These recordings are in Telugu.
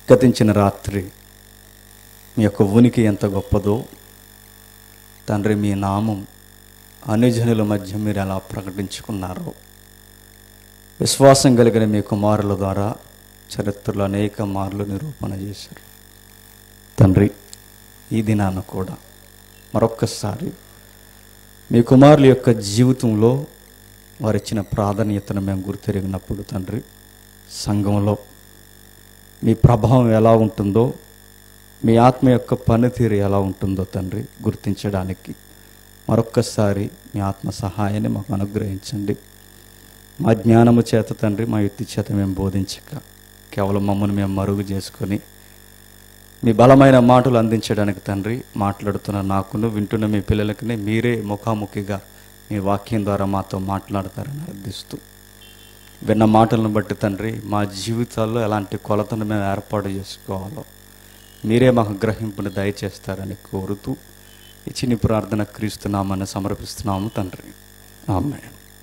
గతించిన రాత్రి మీ యొక్క ఉనికి ఎంత గొప్పదో తండ్రి మీ నామం అనుజనుల మధ్య మీరు ఎలా ప్రకటించుకున్నారో విశ్వాసం కలిగిన మీ కుమారుల ద్వారా చరిత్రలో అనేక మార్లు నిరూపణ చేశారు తండ్రి ఈ దినాన కూడా మరొక్కసారి మీ కుమారుల యొక్క జీవితంలో వారు ఇచ్చిన ప్రాధాన్యతను మేము గుర్తెరిగినప్పుడు తండ్రి సంఘంలో మీ ప్రభావం ఎలా ఉంటుందో మీ ఆత్మ యొక్క పనితీరు ఎలా ఉంటుందో తండ్రి గుర్తించడానికి మరొక్కసారి మీ ఆత్మ సహాయాన్ని మాకు అనుగ్రహించండి మా జ్ఞానము చేత తండ్రి మా యుక్తి చేత మేము బోధించక కేవలం మమ్మల్ని మేము మరుగు చేసుకొని మీ బలమైన మాటలు అందించడానికి తండ్రి మాట్లాడుతున్న నాకును వింటున్న మీ పిల్లలకి మీరే ముఖాముఖిగా మీ వాక్యం ద్వారా మాతో మాట్లాడతారని అర్థిస్తూ విన్న మాటలను బట్టి తండ్రి మా జీవితాల్లో ఎలాంటి కొలతను మేము ఏర్పాటు చేసుకోవాలో మీరే మాకు గ్రహింపుని దయచేస్తారని కోరుతూ ఇచ్చిన ఈ ప్రార్థన క్రీస్తున్నామని సమర్పిస్తున్నాము తండ్రి ఆమె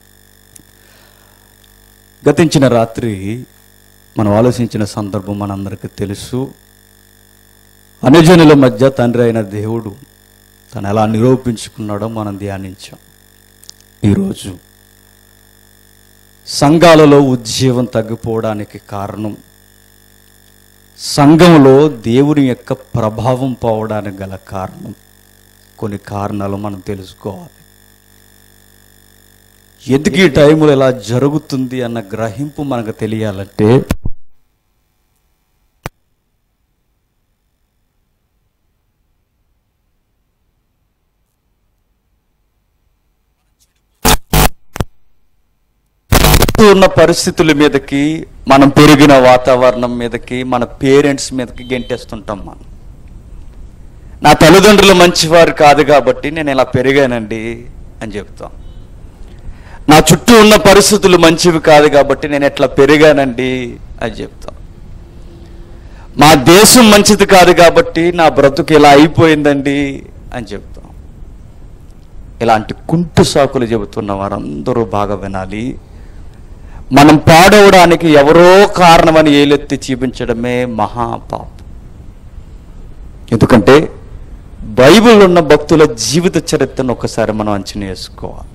గతించిన రాత్రి మనం ఆలోచించిన సందర్భం మనందరికీ తెలుసు అనుజనుల మధ్య తండ్రి అయిన దేవుడు తను ఎలా నిరూపించుకున్నాడో మనం ధ్యానించాం ఈరోజు సంఘాలలో ఉద్యోగం తగ్గిపోవడానికి కారణం సంఘంలో దేవుని యొక్క ప్రభావం పోవడానికి గల కారణం కొన్ని కారణాలు మనం తెలుసుకోవాలి ఎందుకు ఈ టైంలో ఇలా జరుగుతుంది అన్న గ్రహింపు మనకు తెలియాలంటే ఉన్న పరిస్థితుల మీదకి మనం పెరిగిన వాతావరణం మీదకి మన పేరెంట్స్ మీదకి గెంటేస్తుంటాం మనం నా తల్లిదండ్రులు మంచివారు కాదు కాబట్టి నేను ఇలా పెరిగానండి అని చెప్తాం నా చుట్టూ ఉన్న పరిస్థితులు మంచివి కాదు కాబట్టి నేను ఎట్లా పెరిగానండి అని చెప్తాం మా దేశం మంచిది కాదు కాబట్టి నా బ్రతుకు ఇలా అయిపోయిందండి అని చెప్తాం ఇలాంటి కుంటు సాకులు చెబుతున్న వారందరూ బాగా వినాలి మనం పాడవడానికి ఎవరో కారణమని ఏలెత్తి చూపించడమే మహాపాపం ఎందుకంటే బైబిల్ ఉన్న భక్తుల జీవిత చరిత్రను ఒకసారి మనం అంచనా వేసుకోవాలి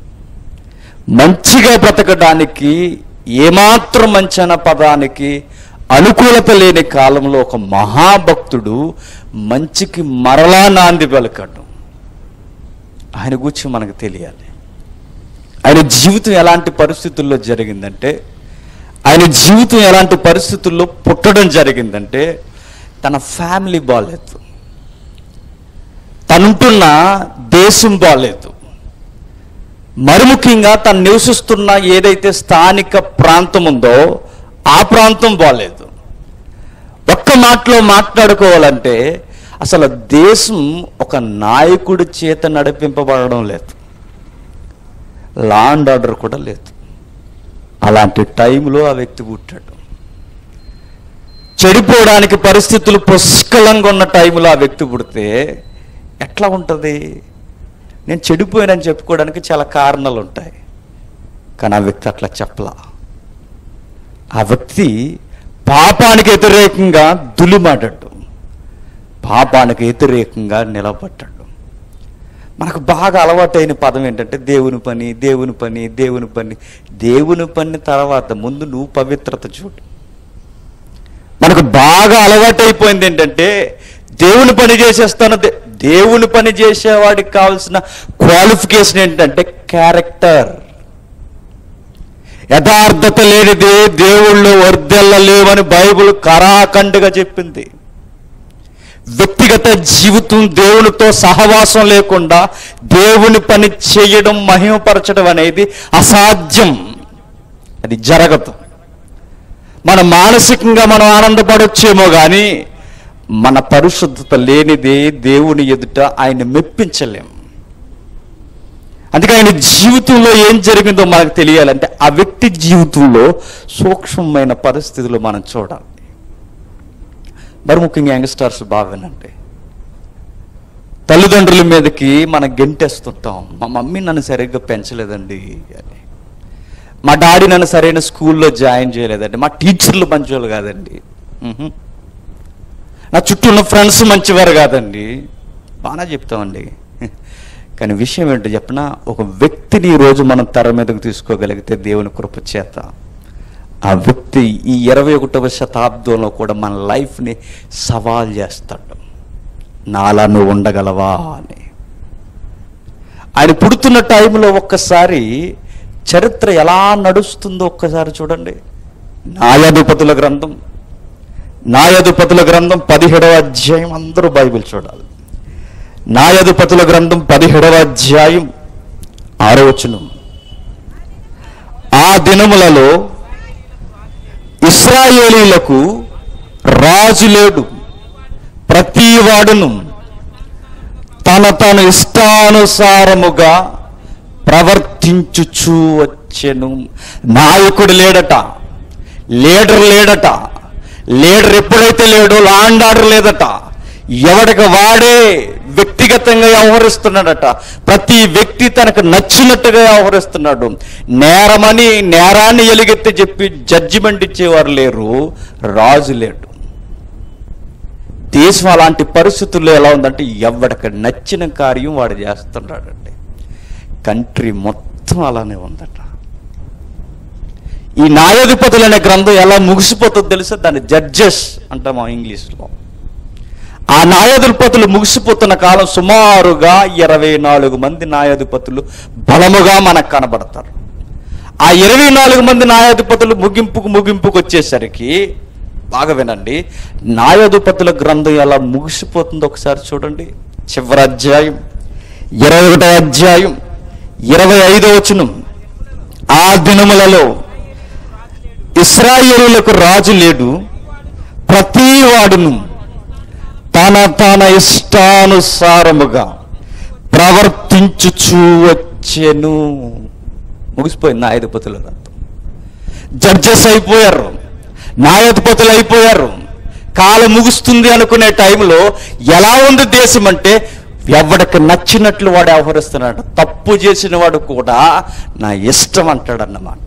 మంచిగా బ్రతకడానికి ఏమాత్రం మంచి అన్న పదానికి అనుకూలత లేని కాలంలో ఒక మహాభక్తుడు మంచికి మరలా నాంది పలకడం ఆయన గురించి మనకు తెలియాలి ఆయన జీవితం ఎలాంటి పరిస్థితుల్లో జరిగిందంటే ఆయన జీవితం ఎలాంటి పరిస్థితుల్లో పుట్టడం జరిగిందంటే తన ఫ్యామిలీ బాగాలేదు తనుంటున్న దేశం బాగాలేదు మరి ముఖ్యంగా తను నివసిస్తున్న ఏదైతే స్థానిక ప్రాంతం ఉందో ఆ ప్రాంతం బాగాలేదు ఒక్క మాటలో మాట్లాడుకోవాలంటే అసలు దేశం ఒక నాయకుడి చేత నడిపింపబడడం లేదు లా అండ్ ఆర్డర్ కూడా లేదు అలాంటి టైంలో ఆ వ్యక్తి పుట్టాడు చెడిపోవడానికి పరిస్థితులు పుష్కలంగా ఉన్న టైంలో ఆ వ్యక్తి పుడితే ఎట్లా ఉంటుంది నేను చెడిపోయానని చెప్పుకోవడానికి చాలా కారణాలు ఉంటాయి కానీ ఆ వ్యక్తి అట్లా చెప్పలా ఆ వ్యక్తి పాపానికి వ్యతిరేకంగా దులిమాడాడు పాపానికి వ్యతిరేకంగా నిలబడ్డాడు మనకు బాగా అలవాటైన పదం ఏంటంటే దేవుని పని దేవుని పని దేవుని పని దేవుని పని తర్వాత ముందు నువ్వు పవిత్రత చూడు మనకు బాగా అలవాటైపోయింది ఏంటంటే దేవుని పని చేసేస్తాను దే- దేవుని పని చేసేవాడికి కావాల్సిన క్వాలిఫికేషన్ ఏంటంటే క్యారెక్టర్ యథార్థత లేనిదే దేవుళ్ళు వర్దెల్లలేవని బైబిల్ కరాఖండగా చెప్పింది వ్యక్తిగత జీవితం దేవునితో సహవాసం లేకుండా దేవుని పని చేయడం మహిమపరచడం అనేది అసాధ్యం అది జరగదు మన మానసికంగా మనం ఆనందపడొచ్చేమో కానీ మన పరిశుద్ధత లేనిదే దేవుని ఎదుట ఆయన మెప్పించలేం అందుకే ఆయన జీవితంలో ఏం జరిగిందో మనకు తెలియాలంటే ఆ వ్యక్తి జీవితంలో సూక్ష్మమైన పరిస్థితులు మనం చూడాలి మరి ముఖ్యంగా యంగ్స్టర్స్ బాగా వినండి తల్లిదండ్రుల మీదకి మనం గెంటేస్తుంటాం మా మమ్మీ నన్ను సరిగ్గా పెంచలేదండి అని మా డాడీ నన్ను సరైన స్కూల్లో జాయిన్ చేయలేదండి మా టీచర్లు మంచోళ్ళు కాదండి మ్హూ. నా చుట్టూ ఉన్న ఫ్రెండ్స్ మంచివారు కాదండి బాగా చెప్తామండి కానీ విషయం ఏంటో చెప్పిన ఒక వ్యక్తిని ఈరోజు మనం తెర మీదకు తీసుకోగలిగితే దేవుని కృప చేత ఆ వ్యక్తి ఈ ఇరవై ఒకటవ శతాబ్దంలో కూడా మన లైఫ్ని సవాల్ చేస్తాడు నాలా నువ్వు ఉండగలవా అని ఆయన పుడుతున్న టైంలో ఒక్కసారి చరిత్ర ఎలా నడుస్తుందో ఒక్కసారి చూడండి న్యాయాధిపతుల గ్రంథం న్యాయాధిపతుల గ్రంథం పదిహేడవ అధ్యాయం అందరూ బైబిల్ చూడాలి న్యాయాధిపతుల గ్రంథం పదిహేడవ అధ్యాయం ఆరో వచనం ఆ దినములలో ఇస్రాయేలీలకు రాజు లేడు ప్రతి వాడును తన తన ఇష్టానుసారముగా ప్రవర్తించుచూ వచ్చెను నాయకుడు లేడట లీడర్ లేడట లీడర్ ఎప్పుడైతే లేడో లాండ్ ఆర్డర్ లేదట ఎవడికి వాడే వ్యక్తిగతంగా వ్యవహరిస్తున్నాడట ప్రతి వ్యక్తి తనకు నచ్చినట్టుగా వ్యవహరిస్తున్నాడు నేరమని నేరాన్ని ఎలుగెత్తి చెప్పి జడ్జిమెంట్ ఇచ్చేవారు లేరు రాజు లేడు దేశం అలాంటి పరిస్థితుల్లో ఎలా ఉందంటే ఎవడికి నచ్చిన కార్యం వాడు చేస్తున్నాడండి కంట్రీ మొత్తం అలానే ఉందట ఈ న్యాయాధిపతులు అనే గ్రంథం ఎలా ముగిసిపోతుందో తెలుసా దాన్ని జడ్జెస్ అంటాం ఆ ఇంగ్లీష్లో ఆ న్యాయాధిపతులు ముగిసిపోతున్న కాలం సుమారుగా ఇరవై నాలుగు మంది న్యాయాధిపతులు బలముగా మనకు కనబడతారు ఆ ఇరవై నాలుగు మంది న్యాయాధిపతులు ముగింపుకు ముగింపుకు వచ్చేసరికి బాగా వినండి న్యాయాధిపతుల గ్రంథం ఎలా ముగిసిపోతుందో ఒకసారి చూడండి చివరి అధ్యాయం ఇరవై ఒకటో అధ్యాయం ఇరవై ఐదో వచనం ఆ దినములలో ఇస్రాయేలులకు రాజు లేడు ప్రతి వాడును తన తన ఇష్టానుసారముగా ప్రవర్తించుచూ వచ్చెను ముగిసిపోయింది న్యాయాధిపతుల గ్రంథం జడ్జెస్ అయిపోయారు న్యాయాధిపతులు అయిపోయారు కాలం ముగుస్తుంది అనుకునే టైంలో ఎలా ఉంది దేశం అంటే ఎవడికి నచ్చినట్లు వాడు వ్యవహరిస్తున్నాడు తప్పు చేసిన వాడు కూడా నా ఇష్టం అంటాడన్నమాట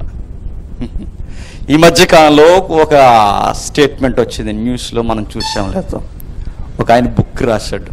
ఈ మధ్యకాలంలో ఒక స్టేట్మెంట్ వచ్చింది న్యూస్లో మనం చూసాం లేదు ఒక ఆయన బుక్ రాశాడు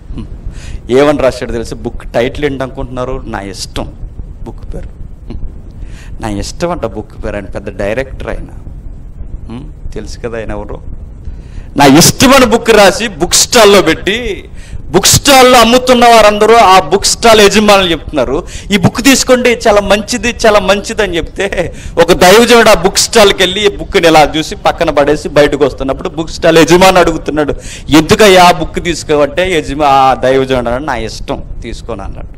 ఏమని రాశాడు తెలిసి బుక్ టైటిల్ ఏంటి అనుకుంటున్నారు నా ఇష్టం బుక్ పేరు నా ఇష్టం అంట బుక్ పేరు ఆయన పెద్ద డైరెక్టర్ ఆయన ఉం? తెలుసు కదా ఆయన ఎవరు నా ఇష్టమైన బుక్ రాసి బుక్ స్టాల్లో పెట్టి బుక్ స్టాల్లో అమ్ముతున్న వారందరూ ఆ బుక్ స్టాల్ యజమానులు చెప్తున్నారు ఈ బుక్ తీసుకోండి చాలా మంచిది చాలా మంచిది అని చెప్తే ఒక దైవజనుడు ఆ బుక్ స్టాల్కి వెళ్ళి ఈ బుక్ని ఇలా చూసి పక్కన పడేసి బయటకు వస్తున్నప్పుడు బుక్ స్టాల్ యజమాని అడుగుతున్నాడు ఎందుకయ్యా ఆ బుక్ తీసుకోవంటే యజమా ఆ దైవజనుడు అన్నాడు నా ఇష్టం తీసుకోను అన్నాడు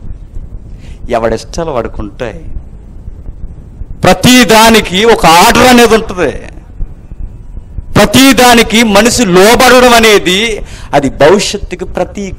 ఎవడిష్టాలు వాడుకుంటాయి ప్రతి దానికి ఒక ఆర్డర్ అనేది ఉంటుంది ప్రతి దానికి మనిషి లోబడడం అనేది అది భవిష్యత్తుకి ప్రతీక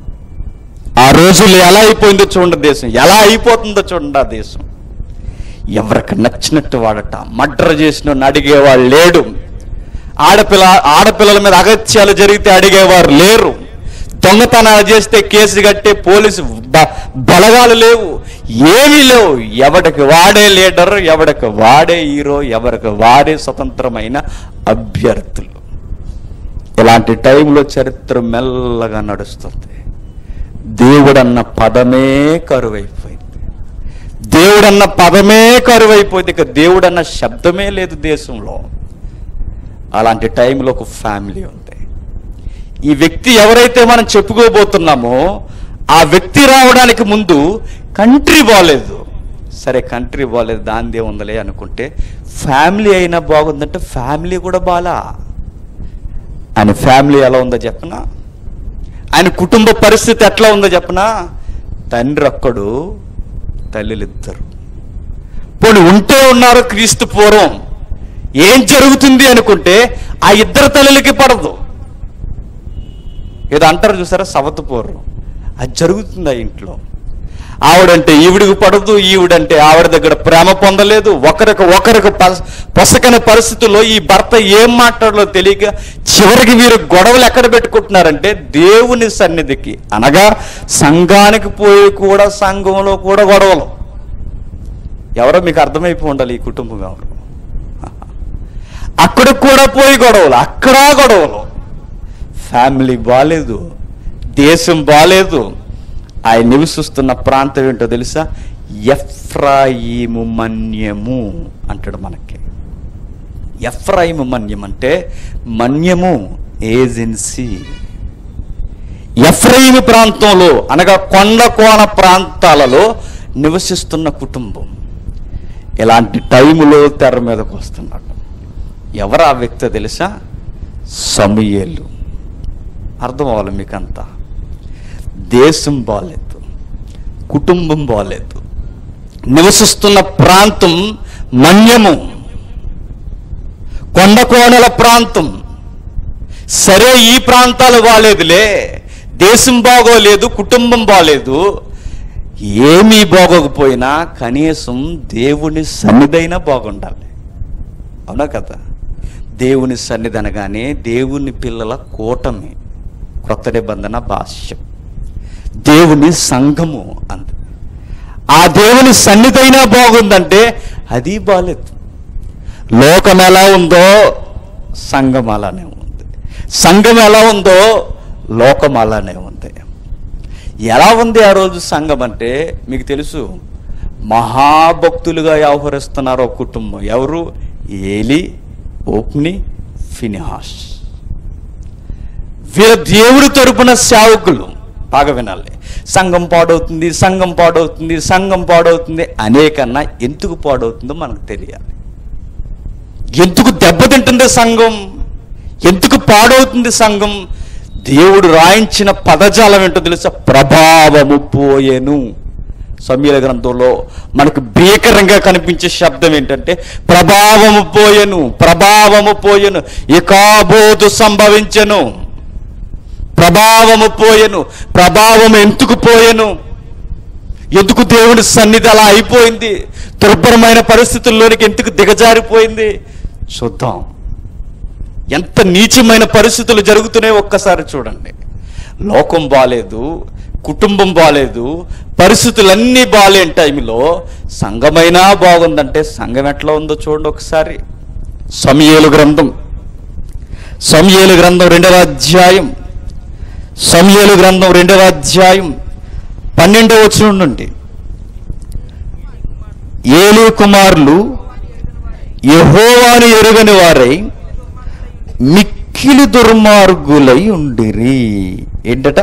ఆ రోజుల్లో ఎలా అయిపోయిందో చూడండి దేశం ఎలా అయిపోతుందో చూడండి ఆ దేశం ఎవరికి నచ్చినట్టు వాడట మర్డర్ చేసిన అడిగేవాడు లేడు ఆడపిల్ల ఆడపిల్లల మీద అగత్యాలు జరిగితే అడిగేవారు లేరు దొంగతనాలు చేస్తే కేసు కట్టే పోలీసు బ- బలగాలు లేవు ఏమీ లేవు ఎవడికి వాడే లీడర్ ఎవడికి వాడే హీరో ఎవరికి వాడే స్వతంత్రమైన అభ్యర్థులు ఇలాంటి టైంలో చరిత్ర మెల్లగా నడుస్తుంది దేవుడన్న పదమే కరువైపోయింది దేవుడన్న పదమే కరువైపోయింది ఇక దేవుడన్న శబ్దమే లేదు దేశంలో అలాంటి టైంలో ఒక ఫ్యామిలీ ఉంది ఈ వ్యక్తి ఎవరైతే మనం చెప్పుకోబోతున్నామో ఆ వ్యక్తి రావడానికి ముందు కంట్రీ బాగాలేదు సరే కంట్రీ బాగాలేదు దానిదే ఉందలే అనుకుంటే ఫ్యామిలీ అయినా బాగుందంటే ఫ్యామిలీ కూడా బాలా ఆయన ఫ్యామిలీ ఎలా ఉందో చెప్పనా ఆయన కుటుంబ పరిస్థితి ఎట్లా ఉందో చెప్పనా తండ్రి ఒక్కడు తల్లులు ఇద్దరు పోనీ ఉంటే ఉన్నారు క్రీస్తు పూర్వం ఏం జరుగుతుంది అనుకుంటే ఆ ఇద్దరు తల్లులకి పడదు ఏదో అంటారు చూసారా సవత పూర్వం అది జరుగుతుంది ఆ ఇంట్లో ఆవిడంటే ఈవిడికి పడదు ఈవిడంటే ఆవిడ దగ్గర ప్రేమ పొందలేదు ఒకరికి ఒకరికి పస- పొసకని పరిస్థితుల్లో ఈ భర్త ఏం మాట్లాడాలో తెలియక చివరికి వీరు గొడవలు ఎక్కడ పెట్టుకుంటున్నారంటే దేవుని సన్నిధికి అనగా సంఘానికి పోయి కూడా సంఘంలో కూడా గొడవలు ఎవరో మీకు అర్థమైపోయి ఉండాలి ఈ కుటుంబం ఎవరు అక్కడ కూడా పోయి గొడవలు అక్కడ గొడవలు ఫ్యామిలీ బాగాలేదు దేశం బాగాలేదు ఆయన నివసిస్తున్న ప్రాంతం ఏంటో తెలుసా ఎఫ్రాయిము మన్యము అంటాడు మనకి ఎఫ్రాయిము మన్యం అంటే మన్యము ఏజెన్సీ ఎఫ్రాయిము ప్రాంతంలో అనగా కొండ కోన ప్రాంతాలలో నివసిస్తున్న కుటుంబం ఇలాంటి టైములో తెర మీదకు వస్తున్నాడు ఎవరు ఆ వ్యక్తి తెలుసా సమూయేలు అర్థం అవ్వాలి మీకంతా దేశం బాలేదు కుటుంబం బాలేదు నివసిస్తున్న ప్రాంతం మన్యము కొండ కోణల ప్రాంతం సరే ఈ ప్రాంతాలు బాగలేదులే దేశం బాగోలేదు కుటుంబం బాగలేదు ఏమీ బాగోకపోయినా కనీసం దేవుని సన్నిధైనా బాగుండాలి అవునా కదా దేవుని సన్నిధి అనగానే దేవుని పిల్లల కూటమి క్రొత్త నిబంధన భాష్యం దేవుని సంఘము అంత ఆ దేవుని సన్నిధైనా బాగుందంటే అది బాలేదు లోకం ఎలా ఉందో సంఘం అలానే ఉంది సంఘం ఎలా ఉందో లోకం అలానే ఉంది ఎలా ఉంది ఆ రోజు సంఘం అంటే మీకు తెలుసు మహాభక్తులుగా వ్యవహరిస్తున్నారు ఒక కుటుంబం ఎవరు ఏలి ఓప్ని ఫినిహాస్ వీళ్ళ దేవుడి తరపున సేవకులు బాగా వినాలి సంఘం పాడవుతుంది సంఘం పాడవుతుంది సంఘం పాడవుతుంది అనేకన్నా ఎందుకు పాడవుతుందో మనకు తెలియాలి ఎందుకు దెబ్బతింటుంది సంఘం ఎందుకు పాడవుతుంది సంఘం దేవుడు రాయించిన పదజాలం ఏంటో తెలుసా ప్రభావము పోయెను సమీల గ్రంథంలో మనకు భీకరంగా కనిపించే శబ్దం ఏంటంటే ప్రభావము పోయెను ప్రభావము పోయెను ఇకాబోధు సంభవించెను ప్రభావము పోయెను ప్రభావం ఎందుకు పోయెను ఎందుకు దేవుని సన్నిధి అలా అయిపోయింది దుర్భరమైన పరిస్థితుల్లోనికి ఎందుకు దిగజారిపోయింది చూద్దాం ఎంత నీచమైన పరిస్థితులు జరుగుతున్నాయో ఒక్కసారి చూడండి లోకం బాలేదు కుటుంబం బాలేదు పరిస్థితులన్నీ బాలేని టైంలో సంఘమైనా బాగుందంటే సంఘం ఎట్లా ఉందో చూడండి ఒకసారి సమయేలు గ్రంథం సమయేలు గ్రంథం రెండవ అధ్యాయం సమయేలు గ్రంథం రెండవ అధ్యాయం పన్నెండవ వచ్చిన నుండి ఏలు కుమారులు యహోవాను ఎరుగని వారై మిక్కిలి దుర్మార్గులై ఉండిరి ఏంటట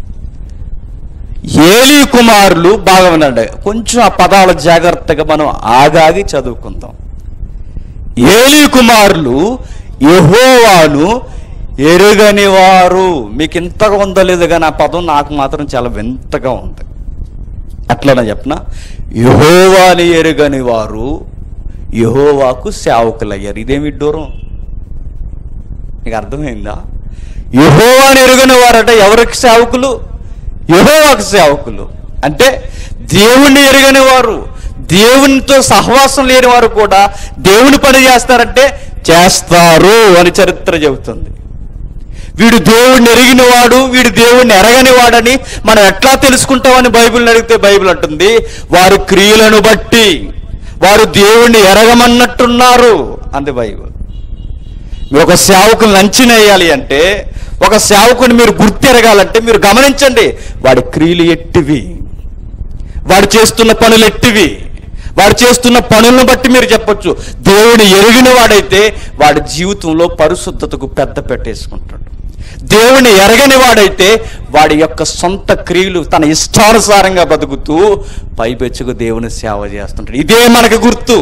ఏలి కుమారులు బాగా వినండి కొంచెం ఆ పదాల జాగ్రత్తగా మనం ఆగాగి చదువుకుందాం ఏలి కుమారులు యహోవాను ఎరుగని వారు మీకు ఇంతగా ఉందో లేదో కానీ ఆ పదం నాకు మాత్రం చాలా వింతగా ఉంది అట్లనే చెప్పన యహోవాని ఎరుగని వారు యహోవాకు సేవకులయ్యారు ఇదేమి దూరం నీకు అర్థమైందా యహోవాని ఎరుగని వారట ఎవరికి సేవకులు యహోవాకు సేవకులు అంటే దేవుణ్ణి ఎరుగని వారు దేవునితో సహవాసం లేని వారు కూడా దేవుని పని చేస్తారంటే చేస్తారు అని చరిత్ర చెబుతుంది వీడు దేవుణ్ణి ఎరిగిన వాడు వీడు దేవుణ్ణి ఎరగని వాడని మనం ఎట్లా తెలుసుకుంటామని బైబిల్ని అడిగితే బైబిల్ అంటుంది వారు క్రియలను బట్టి వారు దేవుణ్ణి ఎరగమన్నట్టున్నారు అంది బైబిల్ మీరు ఒక సేవకుని అంచనా వేయాలి అంటే ఒక సేవకుని మీరు గుర్తెరగాలంటే మీరు గమనించండి వాడి క్రియలు ఎట్టివి వాడు చేస్తున్న పనులు ఎట్టివి వాడు చేస్తున్న పనులను బట్టి మీరు చెప్పొచ్చు దేవుని ఎరిగిన వాడైతే వాడి జీవితంలో పరిశుద్ధతకు పెద్ద పెట్టేసుకుంటాడు దేవుని ఎరగని వాడైతే వాడి యొక్క సొంత క్రియలు తన ఇష్టానుసారంగా బతుకుతూ పైపెచ్చుకు దేవుని సేవ చేస్తుంటాడు ఇదే మనకు గుర్తు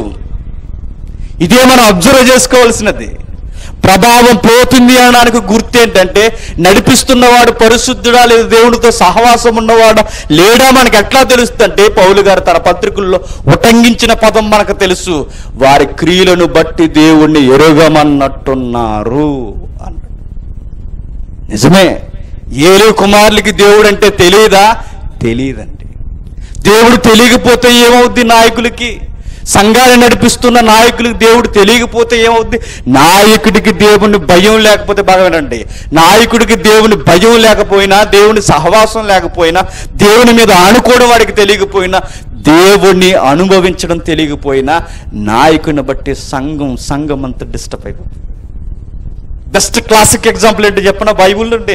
ఇదే మనం అబ్జర్వ్ చేసుకోవాల్సినది ప్రభావం పోతుంది అనడానికి గుర్తు ఏంటంటే నడిపిస్తున్నవాడు పరిశుద్ధుడా లేదా దేవునితో సహవాసం ఉన్నవాడా లేడా మనకు ఎట్లా తెలుస్తుందంటే పౌలు గారు తన పత్రికల్లో ఉటంకించిన పదం మనకు తెలుసు వారి క్రియలను బట్టి దేవుణ్ణి ఎరుగమన్నట్టున్నారు అన్నాడు నిజమే ఏలు కుమారులకి దేవుడు అంటే తెలియదా తెలియదండి దేవుడు తెలియకపోతే ఏమవుద్ది నాయకులకి సంఘాన్ని నడిపిస్తున్న నాయకులకు దేవుడు తెలియకపోతే ఏమవుద్ది నాయకుడికి దేవుని భయం లేకపోతే బాగా వినండి నాయకుడికి దేవుని భయం లేకపోయినా దేవుని సహవాసం లేకపోయినా దేవుని మీద ఆనుకోవడం వాడికి తెలియకపోయినా దేవుణ్ణి అనుభవించడం తెలియకపోయినా నాయకుని బట్టి సంఘం సంఘం అంతా డిస్టర్బ్ అయిపోతుంది బెస్ట్ క్లాసిక్ ఎగ్జాంపుల్ ఏంటి చెప్పిన బైబుల్ నుండి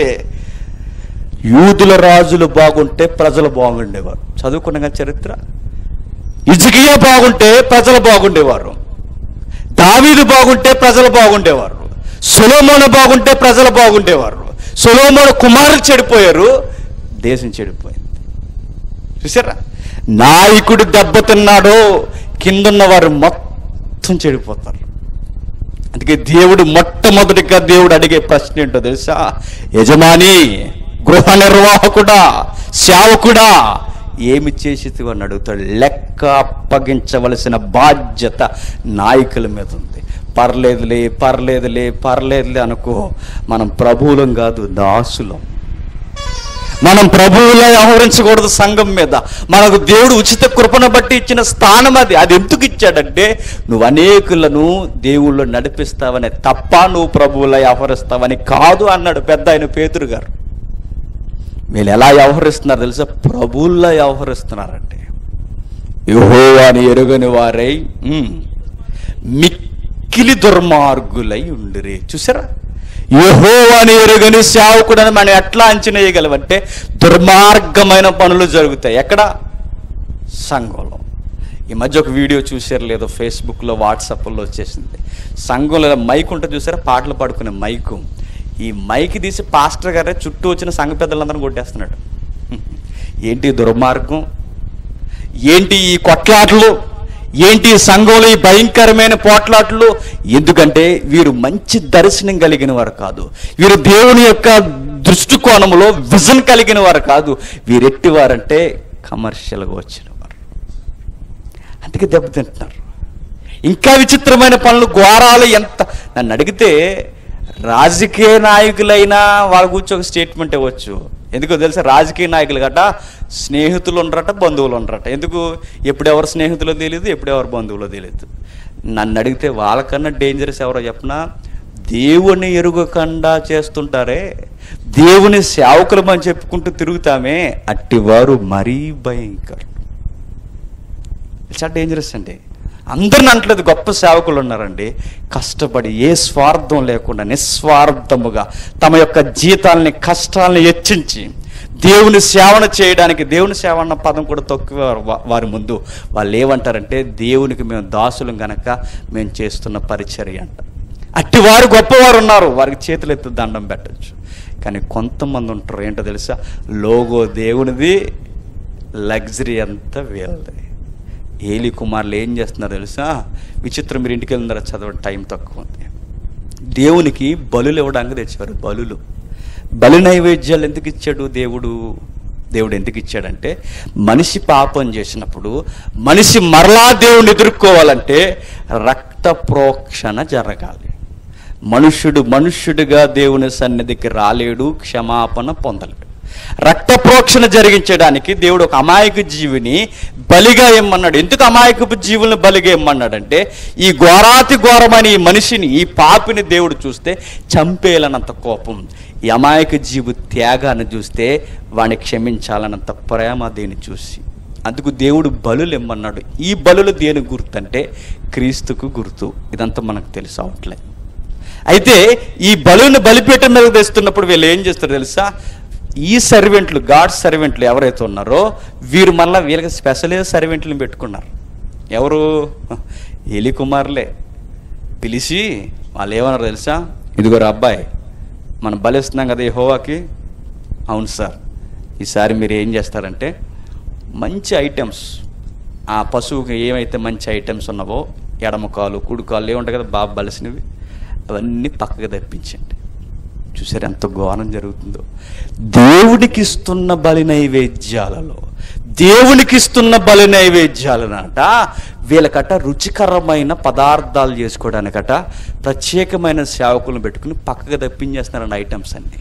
యూదుల రాజులు బాగుంటే ప్రజలు బాగుండేవారు చదువుకున్న చరిత్ర ఇజకియా బాగుంటే ప్రజలు బాగుండేవారు దావీదు బాగుంటే ప్రజలు బాగుండేవారు సులోమోను బాగుంటే ప్రజలు బాగుండేవారు సులోమోను కుమారులు చెడిపోయారు దేశం చెడిపోయింది చూసారా నాయకుడు దెబ్బతిన్నాడో కిందున్న వారు మొత్తం చెడిపోతారు అందుకే దేవుడు మొట్టమొదటిగా దేవుడు అడిగే ప్రశ్న ఏంటో తెలుసా యజమాని గృహ నిర్వాహకుడా సేవకుడా ఏమి చేసి అని అడుగుతాడు లెక్క అప్పగించవలసిన బాధ్యత నాయకుల మీద ఉంది పర్లేదులే పర్లేదులే పర్లేదులే అనుకో మనం ప్రభువులం కాదు దాసులం మనం ప్రభువులో వ్యవహరించకూడదు సంఘం మీద మనకు దేవుడు ఉచిత కృపను బట్టి ఇచ్చిన స్థానం అది అది ఎందుకు ఇచ్చాడంటే నువ్వు అనేకులను దేవుళ్ళు నడిపిస్తావని తప్ప నువ్వు ప్రభువులో వ్యవహరిస్తావని కాదు అన్నాడు పెద్ద ఆయన పేతురు గారు వీళ్ళు ఎలా వ్యవహరిస్తున్నారు తెలుసా ప్రభువుల్లో వ్యవహరిస్తున్నారంటే యెహోవాని ఎరుగని వారై ఉమ్, మిక్కిలి దుర్మార్గులై ఉండిరి చూసారా యెహోవాని ఎరుగని సేవకుడని మనం ఎట్లా అంచనా వేయగలమంటే దుర్మార్గమైన పనులు జరుగుతాయి ఎక్కడ సంఘంలో ఈ మధ్య ఒక వీడియో చూసారు లేదో ఫేస్బుక్లో వాట్సాప్లో వచ్చేసింది సంఘంలో మైక్ ఉంటే చూసారా పాటలు పాడుకునే మైకు ఈ మైక్ తీసి పాస్టర్ గారే చుట్టూ వచ్చిన సంఘ పెద్దలందరూ కొట్టేస్తున్నాడు ఏంటి దుర్మార్గం ఏంటి ఈ కొట్లాటలు ఏంటి ఈ సంఘంలో ఈ భయంకరమైన పోట్లాటలు ఎందుకంటే వీరు మంచి దర్శనం కలిగిన వారు కాదు వీరు దేవుని యొక్క దృష్టికోణంలో విజన్ కలిగిన వారు కాదు వీరెట్టి వారంటే కమర్షియల్గా వచ్చిన వారు అందుకే దెబ్బతింటున్నారు ఇంకా విచిత్రమైన పనులు ఘోరాలు ఎంత నన్ను అడిగితే రాజకీయ నాయకులైనా వాళ్ళ గురించి ఒక స్టేట్మెంట్ ఇవ్వచ్చు ఎందుకో తెలుసా రాజకీయ నాయకులు గట స్నేహితులు ఉండరట బంధువులు ఉండరట ఎందుకు ఎప్పుడు ఎవరు స్నేహితులో తెలియదు ఎప్పుడు ఎవరు బంధువులో తెలియదు నన్ను అడిగితే వాళ్ళకన్నా డేంజరస్ ఎవరో చెప్పనా దేవుని ఎరుగకుండా చేస్తుంటారే దేవుని సేవకులమని చెప్పుకుంటూ తిరుగుతామే అట్టివారు మరీ భయంకరం చాలా డేంజరస్ అండి అందరిని అంటలేదు గొప్ప సేవకులు ఉన్నారండి కష్టపడి ఏ స్వార్థం లేకుండా నిస్వార్థముగా తమ యొక్క జీతాలని కష్టాలని హెచ్చించి దేవుని సేవన చేయడానికి దేవుని సేవ అన్న పదం కూడా తక్కువ వా- వారి ముందు వాళ్ళు ఏమంటారంటే దేవునికి మేము దాసులం గనక మేము చేస్తున్న పరిచర్య అంట అట్టి వారు గొప్పవారు ఉన్నారు వారికి చేతులు ఎత్తి దండం పెట్టచ్చు కానీ కొంతమంది ఉంటారు ఏంటో తెలుసా లోగో దేవునిది లగ్జరీ అంతా వీళ్ళది ఏలి కుమారులు ఏం చేస్తున్నారు తెలుసా విచిత్రం మీరు ఇంటికి వెళ్ళినారా చదవడం టైం తక్కువ ఉంది దేవునికి బలులు ఇవ్వడానికి తెచ్చారు బలులు బలి నైవేద్యాలు ఎందుకు ఇచ్చాడు దేవుడు దేవుడు ఎందుకు ఇచ్చాడంటే మనిషి పాపం చేసినప్పుడు మనిషి మరలా దేవుని ఎదుర్కోవాలంటే రక్త ప్రోక్షణ జరగాలి మనుష్యుడు మనుష్యుడిగా దేవుని సన్నిధికి రాలేడు క్షమాపణ పొందలేడు రక్త ప్రోక్షణ జరిగించడానికి దేవుడు ఒక అమాయక జీవిని బలిగా ఇమ్మన్నాడు ఎందుకు అమాయకపు జీవులను బలిగా ఇమ్మన్నాడంటే ఈ ఘోరాతి ఘోరమైన ఈ మనిషిని ఈ పాపిని దేవుడు చూస్తే చంపేయాలన్నంత కోపం ఈ అమాయక జీవు త్యాగాన్ని చూస్తే వాడిని క్షమించాలన్నంత ప్రేమ దీన్ని చూసి అందుకు దేవుడు బలులు ఇమ్మన్నాడు ఈ బలులు దేని గుర్తు అంటే క్రీస్తుకు గుర్తు ఇదంతా మనకు తెలుసు అవట్లే అయితే ఈ బలుని బలిపీఠం మీద తెస్తున్నప్పుడు వీళ్ళు ఏం చేస్తారు తెలుసా ఈ సర్వెంట్లు గాడ్ సర్వెంట్లు ఎవరైతే ఉన్నారో వీరు మళ్ళీ వీళ్ళకి స్పెషల్ సర్వెంట్లను పెట్టుకున్నారు ఎవరు ఎలి కుమారులే పిలిచి వాళ్ళు ఏమన్నారు తెలుసా ఇదిగోరు అబ్బాయి మనం బలిస్తున్నాం కదా ఈ హోవాకి అవును సార్ ఈసారి మీరు ఏం చేస్తారంటే మంచి ఐటమ్స్ ఆ పశువుకి ఏమైతే మంచి ఐటమ్స్ ఉన్నావో ఎడమ కాలు కుడి కాలు ఏముంటాయి కదా బాగా బలిసినవి అవన్నీ పక్కకు తప్పించండి చూసారు ఎంత ఘోరం జరుగుతుందో దేవునికి ఇస్తున్న బలి నైవేద్యాలలో దేవునికి ఇస్తున్న బలి నైవేద్యాలనట వీళ్ళకట రుచికరమైన పదార్థాలు చేసుకోవడానికట ప్రత్యేకమైన సేవకులను పెట్టుకుని పక్కకు తప్పించేస్తున్నారండి ఐటమ్స్ అన్నీ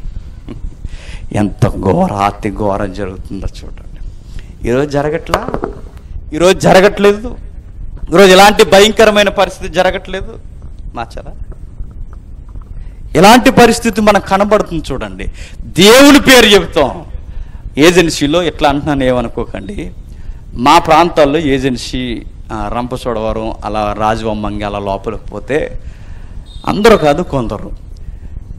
ఎంత ఘోరాతి ఘోరం జరుగుతుందో చూడండి ఈరోజు జరగట్లా ఈరోజు జరగట్లేదు ఈరోజు ఇలాంటి భయంకరమైన పరిస్థితి జరగట్లేదు మార్చారా ఇలాంటి పరిస్థితి మనకు కనబడుతుంది చూడండి దేవుని పేరు చెబుతాం ఏజెన్సీలో ఎట్లా అంటున్నాను ఏమనుకోకండి మా ప్రాంతాల్లో ఏజెన్సీ ఆ, రంపచోడవరం అలా రాజవమ్మంగి అలా లోపలికి పోతే అందరూ కాదు కొందరు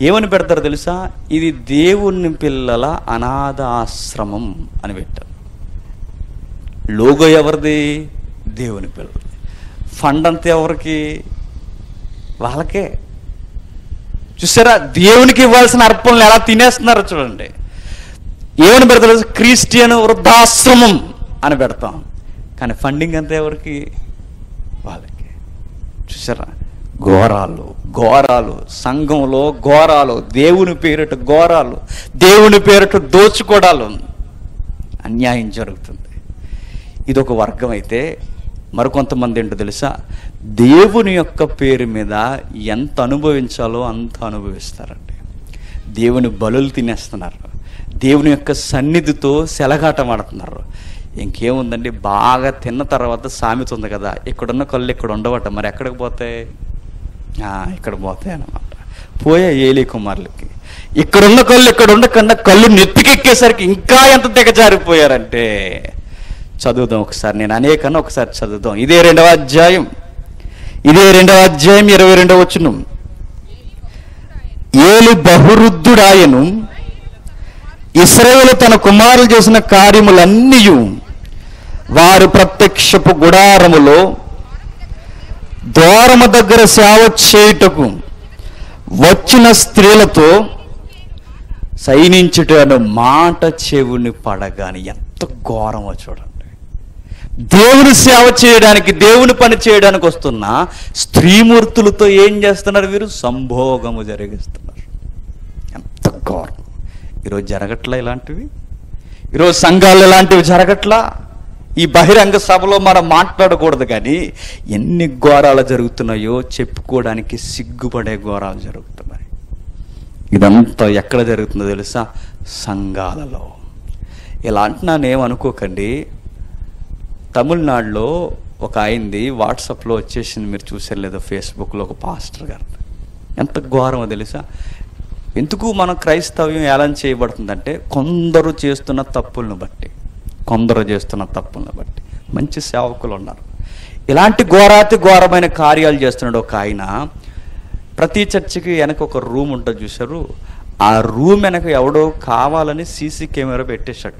ఏమని పెడతారో తెలుసా ఇది దేవుని పిల్లల అనాథ ఆశ్రమం అని పెట్టారు లోగో ఎవరిది దేవుని పిల్లలు ఫండ్ అంతా ఎవరికి వాళ్ళకే చూసారా దేవునికి ఇవ్వాల్సిన అర్పణలు ఎలా తినేస్తున్నారో చూడండి ఏమని పెడతారు క్రిస్టియన్ వృద్ధాశ్రమం అని పెడతాం కానీ ఫండింగ్ అంతా ఎవరికి వాళ్ళకి చూసారా ఘోరాలు ఘోరాలు సంఘంలో ఘోరాలు దేవుని పేరిట ఘోరాలు దేవుని పేరిట దోచుకోవడాలు అన్యాయం జరుగుతుంది ఇది ఒక వర్గం అయితే మరికొంతమంది ఏంటో తెలుసా దేవుని యొక్క పేరు మీద ఎంత అనుభవించాలో అంత అనుభవిస్తారండి దేవుని బలులు తినేస్తున్నారు దేవుని యొక్క సన్నిధితో సెలగాటమాడుతున్నారు ఇంకేముందండి బాగా తిన్న తర్వాత సామెత ఉంది కదా ఇక్కడున్న కళ్ళు ఇక్కడ ఉండవట మరి ఎక్కడికి పోతాయి ఆ, ఇక్కడ పోతాయి అన్నమాట పోయే ఏలి కుమారులకి ఇక్కడున్న కళ్ళు ఇక్కడ ఉండకుండా కళ్ళు నెత్తికెక్కేసరికి ఇంకా ఎంత దిగజారిపోయారంటే చదువుదాం ఒకసారి నేను అనేకన్నా ఒకసారి చదువుదాం ఇదే రెండవ అధ్యాయం ఇదే రెండవ అధ్యాయం ఇరవై రెండవ వచ్చును ఏలి బహురుద్ధుడాయను ఇస్రాయేలు తన కుమారులు చేసిన కార్యములన్నీ వారు ప్రత్యక్షపు గుడారములో ద్వారము దగ్గర సేవ చేయుటకు వచ్చిన స్త్రీలతో సైనించుట అను మాట చెవుని పడగాని ఎంత ఘోరమో చూడండి దేవుని సేవ చేయడానికి దేవుని పని చేయడానికి వస్తున్న స్త్రీమూర్తులతో ఏం చేస్తున్నారు వీరు సంభోగము జరిగిస్తున్నారు ఎంత ఘోరం ఈరోజు జరగట్లా ఇలాంటివి ఈరోజు సంఘాలు ఇలాంటివి జరగట్లా ఈ బహిరంగ సభలో మనం మాట్లాడకూడదు కానీ ఎన్ని ఘోరాలు జరుగుతున్నాయో చెప్పుకోవడానికి సిగ్గుపడే ఘోరాలు జరుగుతున్నాయి ఇదంతా ఎక్కడ జరుగుతుందో తెలుసా సంఘాలలో ఇలా అంటున్నాను ఏమనుకోకండి తమిళనాడులో ఒక అయింది వాట్సాప్లో వచ్చేసింది మీరు చూసారు లేదో ఫేస్బుక్లో ఒక పాస్టర్ గారు ఎంత ఘోరమో తెలుసా ఎందుకు మన క్రైస్తవ్యం ఎలా చేయబడుతుందంటే కొందరు చేస్తున్న తప్పులను బట్టి కొందరు చేస్తున్న తప్పులను బట్టి మంచి సేవకులు ఉన్నారు ఇలాంటి ఘోరాతి ఘోరమైన కార్యాలు చేస్తున్నాడు ఒక ఆయన ప్రతి చర్చికి వెనక ఒక రూమ్ ఉంటుంది చూసారు ఆ రూమ్ వెనక ఎవడో కావాలని సీసీ కెమెరా పెట్టేశాడు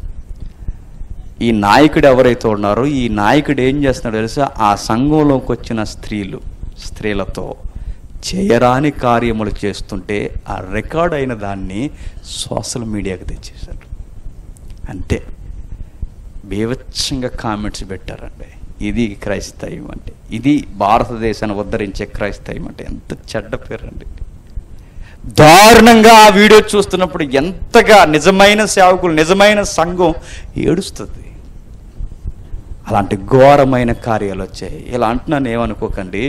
ఈ నాయకుడు ఎవరైతే ఉన్నారో ఈ నాయకుడు ఏం చేస్తున్నాడో తెలుసా ఆ సంఘంలోకి వచ్చిన స్త్రీలు స్త్రీలతో చేయరాని కార్యములు చేస్తుంటే ఆ రికార్డ్ అయిన దాన్ని సోషల్ మీడియాకి తెచ్చేశాడు అంతే బీభత్సంగా కామెంట్స్ పెట్టారండి ఇది క్రైస్తవం అంటే ఇది భారతదేశాన్ని ఉద్ధరించే క్రైస్తవం అంటే ఎంత చెడ్డ పేరండి దారుణంగా ఆ వీడియో చూస్తున్నప్పుడు ఎంతగా నిజమైన సేవకులు నిజమైన సంఘం ఏడుస్తుంది అలాంటి ఘోరమైన కార్యాలు వచ్చాయి ఇలా అంటున్నాను ఏమనుకోకండి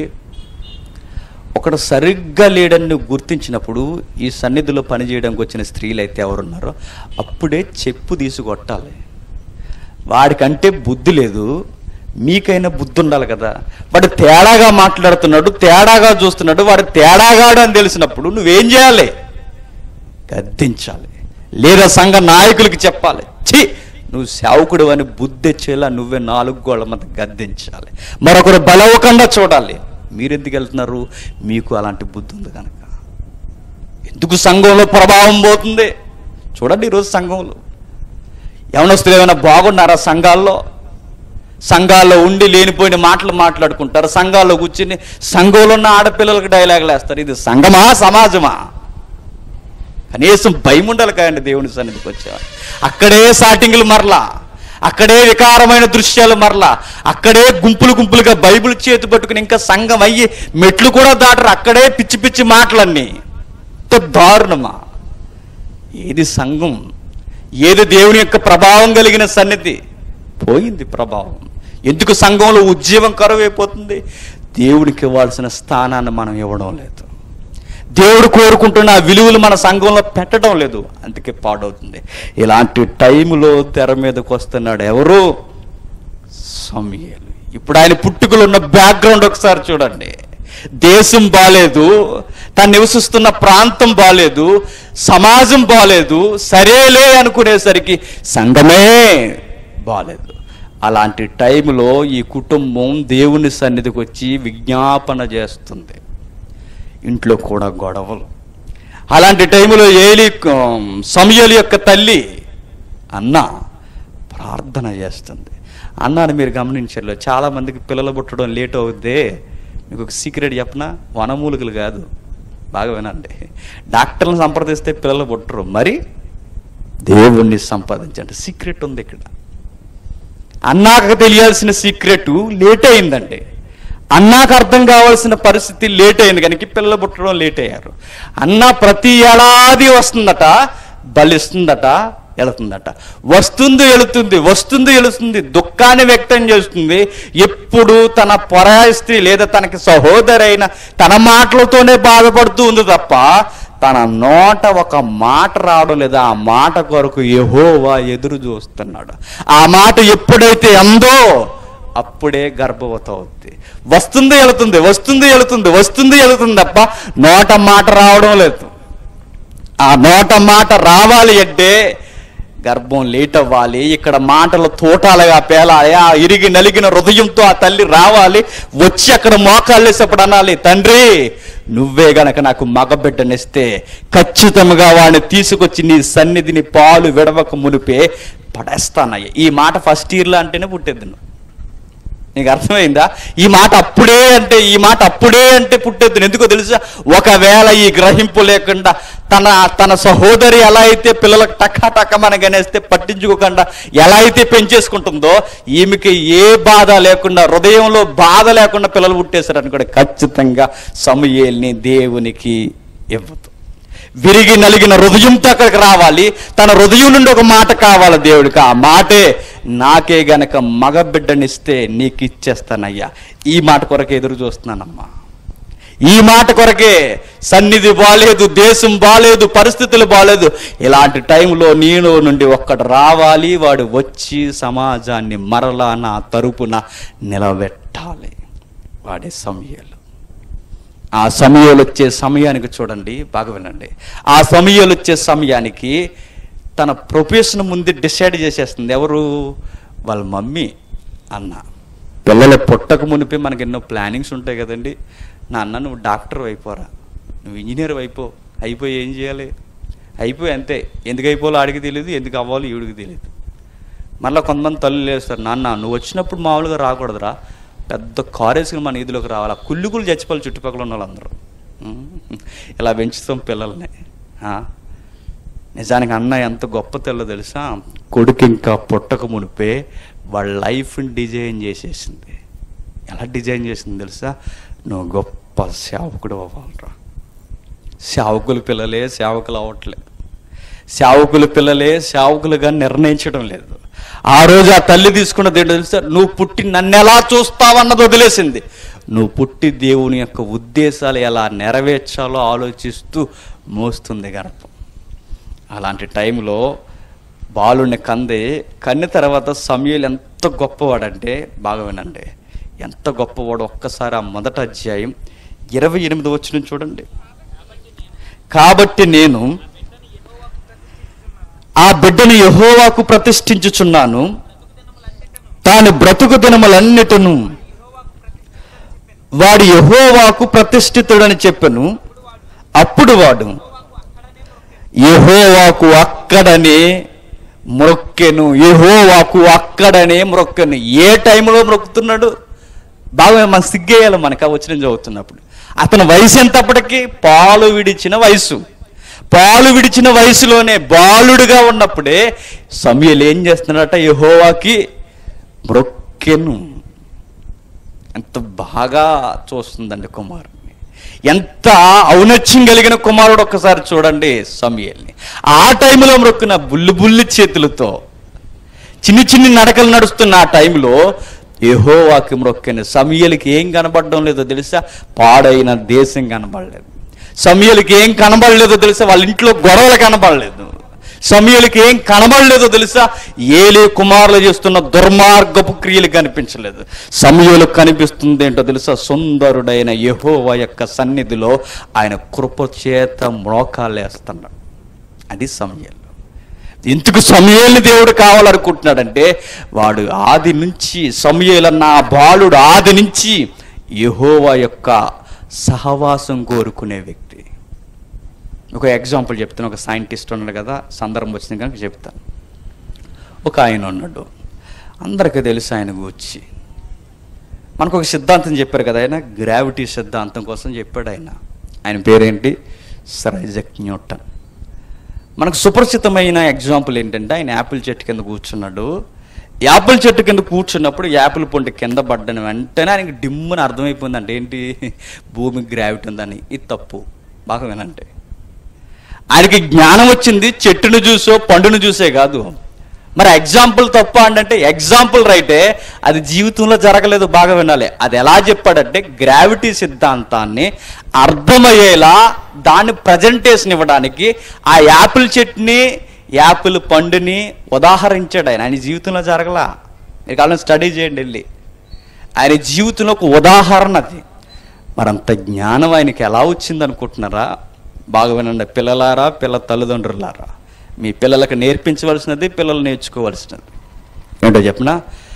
ఒకడు సరిగ్గా లేడని నువ్వు గుర్తించినప్పుడు ఈ సన్నిధిలో పనిచేయడానికి వచ్చిన స్త్రీలు అయితే ఎవరున్నారో అప్పుడే చెప్పు తీసి కొట్టాలి వాడికంటే బుద్ధి లేదు మీకైనా బుద్ధి ఉండాలి కదా వాడు తేడాగా మాట్లాడుతున్నాడు తేడాగా చూస్తున్నాడు వాడు తేడాగాడు అని తెలిసినప్పుడు నువ్వేం చేయాలి గద్దించాలి లేదా సంఘ నాయకులకి చెప్పాలి ఛీ నువ్వు సేవకుడు అని బుద్ధి వచ్చేలా నువ్వే నాలుగు గోళ్ళ మధ్య గద్దించాలి మరొకరు బలవకుండా చూడాలి మీరెందుకు వెళ్తున్నారు మీకు అలాంటి బుద్ధి ఉంది కనుక ఎందుకు సంఘంలో ప్రభావం పోతుంది చూడండి ఈరోజు సంఘంలో యవనస్తులు ఏమైనా బాగున్నారా సంఘాల్లో సంఘాల్లో ఉండి లేనిపోయిన మాటలు మాట్లాడుకుంటారు సంఘాల్లో కూర్చుని సంఘంలో ఉన్న ఆడపిల్లలకు డైలాగులు వేస్తారు ఇది సంఘమా సమాజమా కనీసం భయం ఉండాలి కదండి దేవుని సన్నిధికి వచ్చా అక్కడే సాటింగ్లు మరలా అక్కడే వికారమైన దృశ్యాలు మరలా అక్కడే గుంపులు గుంపులుగా బైబిల్ చేతి పట్టుకుని ఇంకా సంఘం అయ్యి మెట్లు కూడా దాటరు అక్కడే పిచ్చి పిచ్చి మాటలన్నీ ఇంత దారుణమా ఏది సంఘం ఏది దేవుని యొక్క ప్రభావం కలిగిన సన్నిధి పోయింది ప్రభావం ఎందుకు సంఘంలో ఉద్యమం కరువైపోతుంది దేవునికి ఇవ్వాల్సిన స్థానాన్ని మనం ఇవ్వడం లేదు దేవుడు కోరుకుంటున్న ఆ విలువలు మన సంఘంలో పెట్టడం లేదు అందుకే పాడవుతుంది ఇలాంటి టైంలో తెర మీదకి వస్తున్నాడు ఎవరు సమయలు ఇప్పుడు ఆయన పుట్టుకలో ఉన్న బ్యాక్గ్రౌండ్ ఒకసారి చూడండి దేశం బాలేదు తను నివసిస్తున్న ప్రాంతం బాలేదు సమాజం బాలేదు సరేలే అనుకునేసరికి సంఘమే బాలేదు అలాంటి టైంలో ఈ కుటుంబం దేవుని సన్నిధికి వచ్చి విజ్ఞాపన చేస్తుంది ఇంట్లో కూడా గొడవలు అలాంటి టైంలో ఏలి సమయలు యొక్క తల్లి అన్న ప్రార్థన చేస్తుంది అన్నాను మీరు గమనించారు చాలా మందికి పిల్లలు పుట్టడం లేట్ అవుద్దే మీకు ఒక సీక్రెట్ చెప్పనా వనమూలికలు కాదు బాగా వినండి డాక్టర్లను సంప్రదిస్తే పిల్లలు పుట్టరు మరి దేవుణ్ణి సంపాదించండి సీక్రెట్ ఉంది ఇక్కడ అన్నాక తెలియాల్సిన సీక్రెట్ లేట్ అయిందండి అన్నాక అర్థం కావాల్సిన పరిస్థితి లేట్ అయింది కనుక పిల్లలు పుట్టడం లేట్ అయ్యారు అన్న ప్రతి ఏడాది వస్తుందట బలిస్తుందట వెళుతుందట వస్తుంది వెళుతుంది వస్తుంది వెళుతుంది దుఃఖాన్ని వ్యక్తం చేస్తుంది ఎప్పుడు తన పరాయ స్త్రీ లేదా తనకి సహోదరైన తన మాటలతోనే బాధపడుతూ ఉంది తప్ప తన నోట ఒక మాట రావడం లేదా ఆ మాట కొరకు యెహోవా ఎదురు చూస్తున్నాడు ఆ మాట ఎప్పుడైతే అందో అప్పుడే గర్భవతి అవుద్ది వస్తుంది వెళుతుంది వస్తుంది వెళుతుంది వస్తుంది వెళుతుంది తప్ప నోట మాట రావడం లేదు ఆ నోట మాట రావాలి అంటే గర్భం లేట్ అవ్వాలి ఇక్కడ మాటలు తోటాలుగా పేలాలి ఆ ఇరిగి నలిగిన హృదయంతో ఆ తల్లి రావాలి వచ్చి అక్కడ మోకాళ్ళేసప్పుడు అనాలి తండ్రి నువ్వే గనక నాకు మగబిడ్డనిస్తే ఖచ్చితంగా వాడిని తీసుకొచ్చి నీ సన్నిధిని పాలు విడవక మునిపే పడేస్తానయ్య ఈ మాట ఫస్ట్ ఇయర్లో అంటేనే పుట్టేద్దు నువ్వు నీకు అర్థమైందా ఈ మాట అప్పుడే అంటే ఈ మాట అప్పుడే అంటే పుట్టేద్దు ఎందుకో తెలుసా ఒకవేళ ఈ గ్రహింపు లేకుండా తన తన సహోదరి ఎలా అయితే పిల్లలకు టక్క టక్క మనగనేస్తే పట్టించుకోకుండా ఎలా అయితే పెంచేసుకుంటుందో ఈమెకి ఏ బాధ లేకుండా హృదయంలో బాధ లేకుండా పిల్లలు పుట్టేశారని కూడా ఖచ్చితంగా సమయేల్ని దేవునికి ఇవ్వదు విరిగి నలిగిన హృదయంతో అక్కడికి రావాలి తన హృదయం నుండి ఒక మాట కావాలి దేవుడికి ఆ మాటే నాకే గనక మగ బిడ్డనిస్తే నీకు ఇచ్చేస్తానయ్యా ఈ మాట కొరకే ఎదురు చూస్తున్నానమ్మా ఈ మాట కొరకే సన్నిధి బాలేదు దేశం బాలేదు పరిస్థితులు బాలేదు ఇలాంటి టైంలో నీలో నుండి ఒక్కడు రావాలి వాడు వచ్చి సమాజాన్ని మరలా నా తరపున నిలబెట్టాలి వాడే సమయాలు ఆ సమయాలు వచ్చే సమయానికి చూడండి బాగా వినండి ఆ సమయాలు వచ్చే సమయానికి తన ప్రొఫెషన్ ముందు డిసైడ్ చేసేస్తుంది ఎవరు వాళ్ళ మమ్మీ అన్న పిల్లలు పుట్టక మునిపే మనకి ఎన్నో ప్లానింగ్స్ ఉంటాయి కదండి నా అన్న నువ్వు డాక్టర్ అయిపోరా నువ్వు ఇంజనీర్ అయిపో అయిపోయి ఏం చేయాలి అయిపోయి అంతే ఎందుకు అయిపోవాలో ఆడికి తెలియదు ఎందుకు అవ్వాలో ఈవిడికి తెలియదు మళ్ళీ కొంతమంది తల్లు లేస్తారు నాన్న నువ్వు వచ్చినప్పుడు మామూలుగా రాకూడదురా పెద్ద కారు వేసుకుని మన ఈదులోకి రావాలి ఆ కుళ్ళుకులు చచ్చిపోవాలి చుట్టుపక్కల ఉన్న వాళ్ళందరూ ఉం. ఇలా పెంచుతాం పిల్లల్ని ఆ? నిజానికి అన్న ఎంత గొప్ప తెల్లో తెలుసా కొడుకు ఇంకా పుట్టక మునిపే వాళ్ళ లైఫ్ని డిజైన్ చేసేసింది ఎలా డిజైన్ చేసింది తెలుసా నువ్వు గొప్ప సేవకుడు అవ్వాలరా సేవకుల పిల్లలే సేవకులు అవ్వట్లేదు సేవకుల పిల్లలే సేవకులుగా నిర్ణయించడం లేదు ఆ రోజు ఆ తల్లి తీసుకున్నది ఏంటో తెలుసా నువ్వు పుట్టి నన్ను ఎలా చూస్తావన్నది వదిలేసింది నువ్వు పుట్టి దేవుని యొక్క ఉద్దేశాలు ఎలా నెరవేర్చాలో ఆలోచిస్తూ మోస్తుంది గర్భం అలాంటి టైంలో బాలుని కంది కన్ని తర్వాత సమయలు ఎంత గొప్పవాడంటే బాగా వినండి ఎంత గొప్పవాడు ఒక్కసారి ఆ మొదట అధ్యాయం ఇరవై ఎనిమిది వచ్చిన చూడండి కాబట్టి నేను ఆ బిడ్డను యహోవాకు ప్రతిష్ఠించుచున్నాను తాను బ్రతుకు దినములన్నిటను వాడు యహోవాకు ప్రతిష్ఠితుడని చెప్పెను అప్పుడు వాడు యహోవాకు అక్కడనే మ్రొక్కెను యహోవాకు అక్కడనే మ్రొక్కెను ఏ టైంలో మ్రొక్కుతున్నాడు బాగా మన సిగ్గేయాలి మనకు ఆ వచ్చిన చదువుతున్నప్పుడు అతని వయసు ఎంతప్పటికీ పాలు విడిచిన వయసు పాలు విడిచిన వయసులోనే బాలుడుగా ఉన్నప్పుడే సమయలు ఏం చేస్తున్నాడట యహోవాకి మ్రొక్కెను ఎంత బాగా చూస్తుందండి కుమారుని ఎంత ఔన్నత్యం కలిగిన కుమారుడు ఒక్కసారి చూడండి సమయల్ని ఆ టైంలో మొక్కున బుల్లి బుల్లి చేతులతో చిన్ని చిన్ని నడకలు నడుస్తున్న ఆ టైంలో ఏహో వాక్యం మొక్కిన సమయలకి ఏం కనబడడం లేదో తెలుసా పాడైన దేశం కనబడలేదు సమయలకి ఏం కనబడలేదో తెలుసా వాళ్ళ ఇంట్లో గొడవలు కనబడలేదు సమయలకి ఏం కనబడలేదో తెలుసా ఏలే కుమారులు చేస్తున్న దుర్మార్గపు క్రియలు కనిపించలేదు సమయలు కనిపిస్తుంది ఏంటో తెలుసా సుందరుడైన యెహోవా యొక్క సన్నిధిలో ఆయన కృప చేత మోకాలేస్తున్నాడు అది సమయాలు ఎందుకు సమయాల్ని దేవుడు కావాలనుకుంటున్నాడంటే వాడు ఆది నుంచి సమయాలన్న ఆ బాలుడు ఆది నుంచి యెహోవా యొక్క సహవాసం కోరుకునే వ్యక్తి ఒక ఎగ్జాంపుల్ చెప్తాను ఒక సైంటిస్ట్ ఉన్నాడు కదా సందర్భం వచ్చింది కనుక చెప్తాను ఒక ఆయన ఉన్నాడు అందరికీ తెలుసు ఆయన గురించి మనకు ఒక సిద్ధాంతం చెప్పారు కదా ఆయన గ్రావిటీ సిద్ధాంతం కోసం చెప్పాడు ఆయన ఆయన పేరేంటి సర్ ఐజక్ న్యూటన్ మనకు సుపరిచితమైన ఎగ్జాంపుల్ ఏంటంటే ఆయన యాపిల్ చెట్టు కింద కూర్చున్నాడు యాపిల్ చెట్టు కింద కూర్చున్నప్పుడు యాపిల్ పండు కింద పడ్డని వెంటనే ఆయనకి డిమ్మని అర్థమైపోయింది అంటే ఏంటి భూమి గ్రావిటీ ఉందని ఇది తప్పు బాగా వినంటే ఆయనకి జ్ఞానం వచ్చింది చెట్టును చూసో పండును చూసే కాదు మరి ఎగ్జాంపుల్ తప్ప అంటే ఎగ్జాంపుల్ రైటే అది జీవితంలో జరగలేదు బాగా వినాలి అది ఎలా చెప్పాడంటే గ్రావిటీ సిద్ధాంతాన్ని అర్థమయ్యేలా దాన్ని ప్రజెంటేషన్ ఇవ్వడానికి ఆ యాపిల్ చెట్టుని యాపిల్ పండుని ఉదాహరించాడు ఆయన ఆయన జీవితంలో జరగలా మీరు కావాలని స్టడీ చేయండి వెళ్ళి ఆయన జీవితంలో ఒక ఉదాహరణ అది మరంత జ్ఞానం ఆయనకి ఎలా వచ్చింది అనుకుంటున్నారా బాగా వినండి పిల్లలారా పిల్ల తల్లిదండ్రులారా మీ పిల్లలకు నేర్పించవలసినది పిల్లలు నేర్చుకోవలసినది ఏంటో చెప్పిన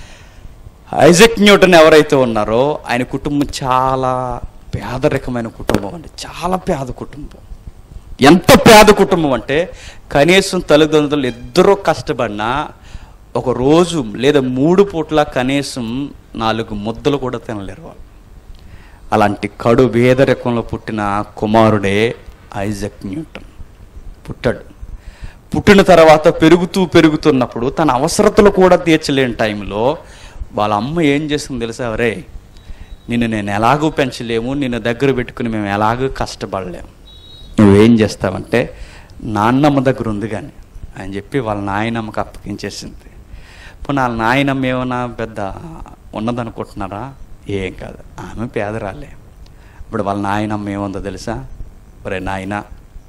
ఐజక్ న్యూటన్ ఎవరైతే ఉన్నారో ఆయన కుటుంబం చాలా పేదరికమైన కుటుంబం అండి చాలా పేద కుటుంబం ఎంత పేద కుటుంబం అంటే కనీసం తల్లిదండ్రులు ఇద్దరూ కష్టపడినా ఒక రోజు లేదా మూడు పూట్ల కనీసం నాలుగు ముద్దలు కూడా తినలేరు వాళ్ళు అలాంటి కడు పేదరికంలో పుట్టిన కుమారుడే ఐజక్ న్యూటన్ పుట్టాడు పుట్టిన తర్వాత పెరుగుతూ పెరుగుతున్నప్పుడు తన అవసరతలు కూడా తీర్చలేని టైంలో వాళ్ళ అమ్మ ఏం చేసింది తెలుసా రే నిన్ను నేను ఎలాగూ పెంచలేము నిన్ను దగ్గర పెట్టుకుని మేము ఎలాగూ కష్టపడలేము నువ్వేం చేస్తావంటే నాన్నమ్మ దగ్గర ఉంది కానీ అని చెప్పి వాళ్ళ నాయనమ్మకి అప్పగించేసింది ఇప్పుడు వాళ్ళ నాయనమ్మ ఏమన్నా పెద్ద ఉన్నదనుకుంటున్నారా ఏం కాదు ఆమె పేదరాలే ఇప్పుడు వాళ్ళ నాయనమ్మ ఏముందో తెలుసా ఒరే నాయనా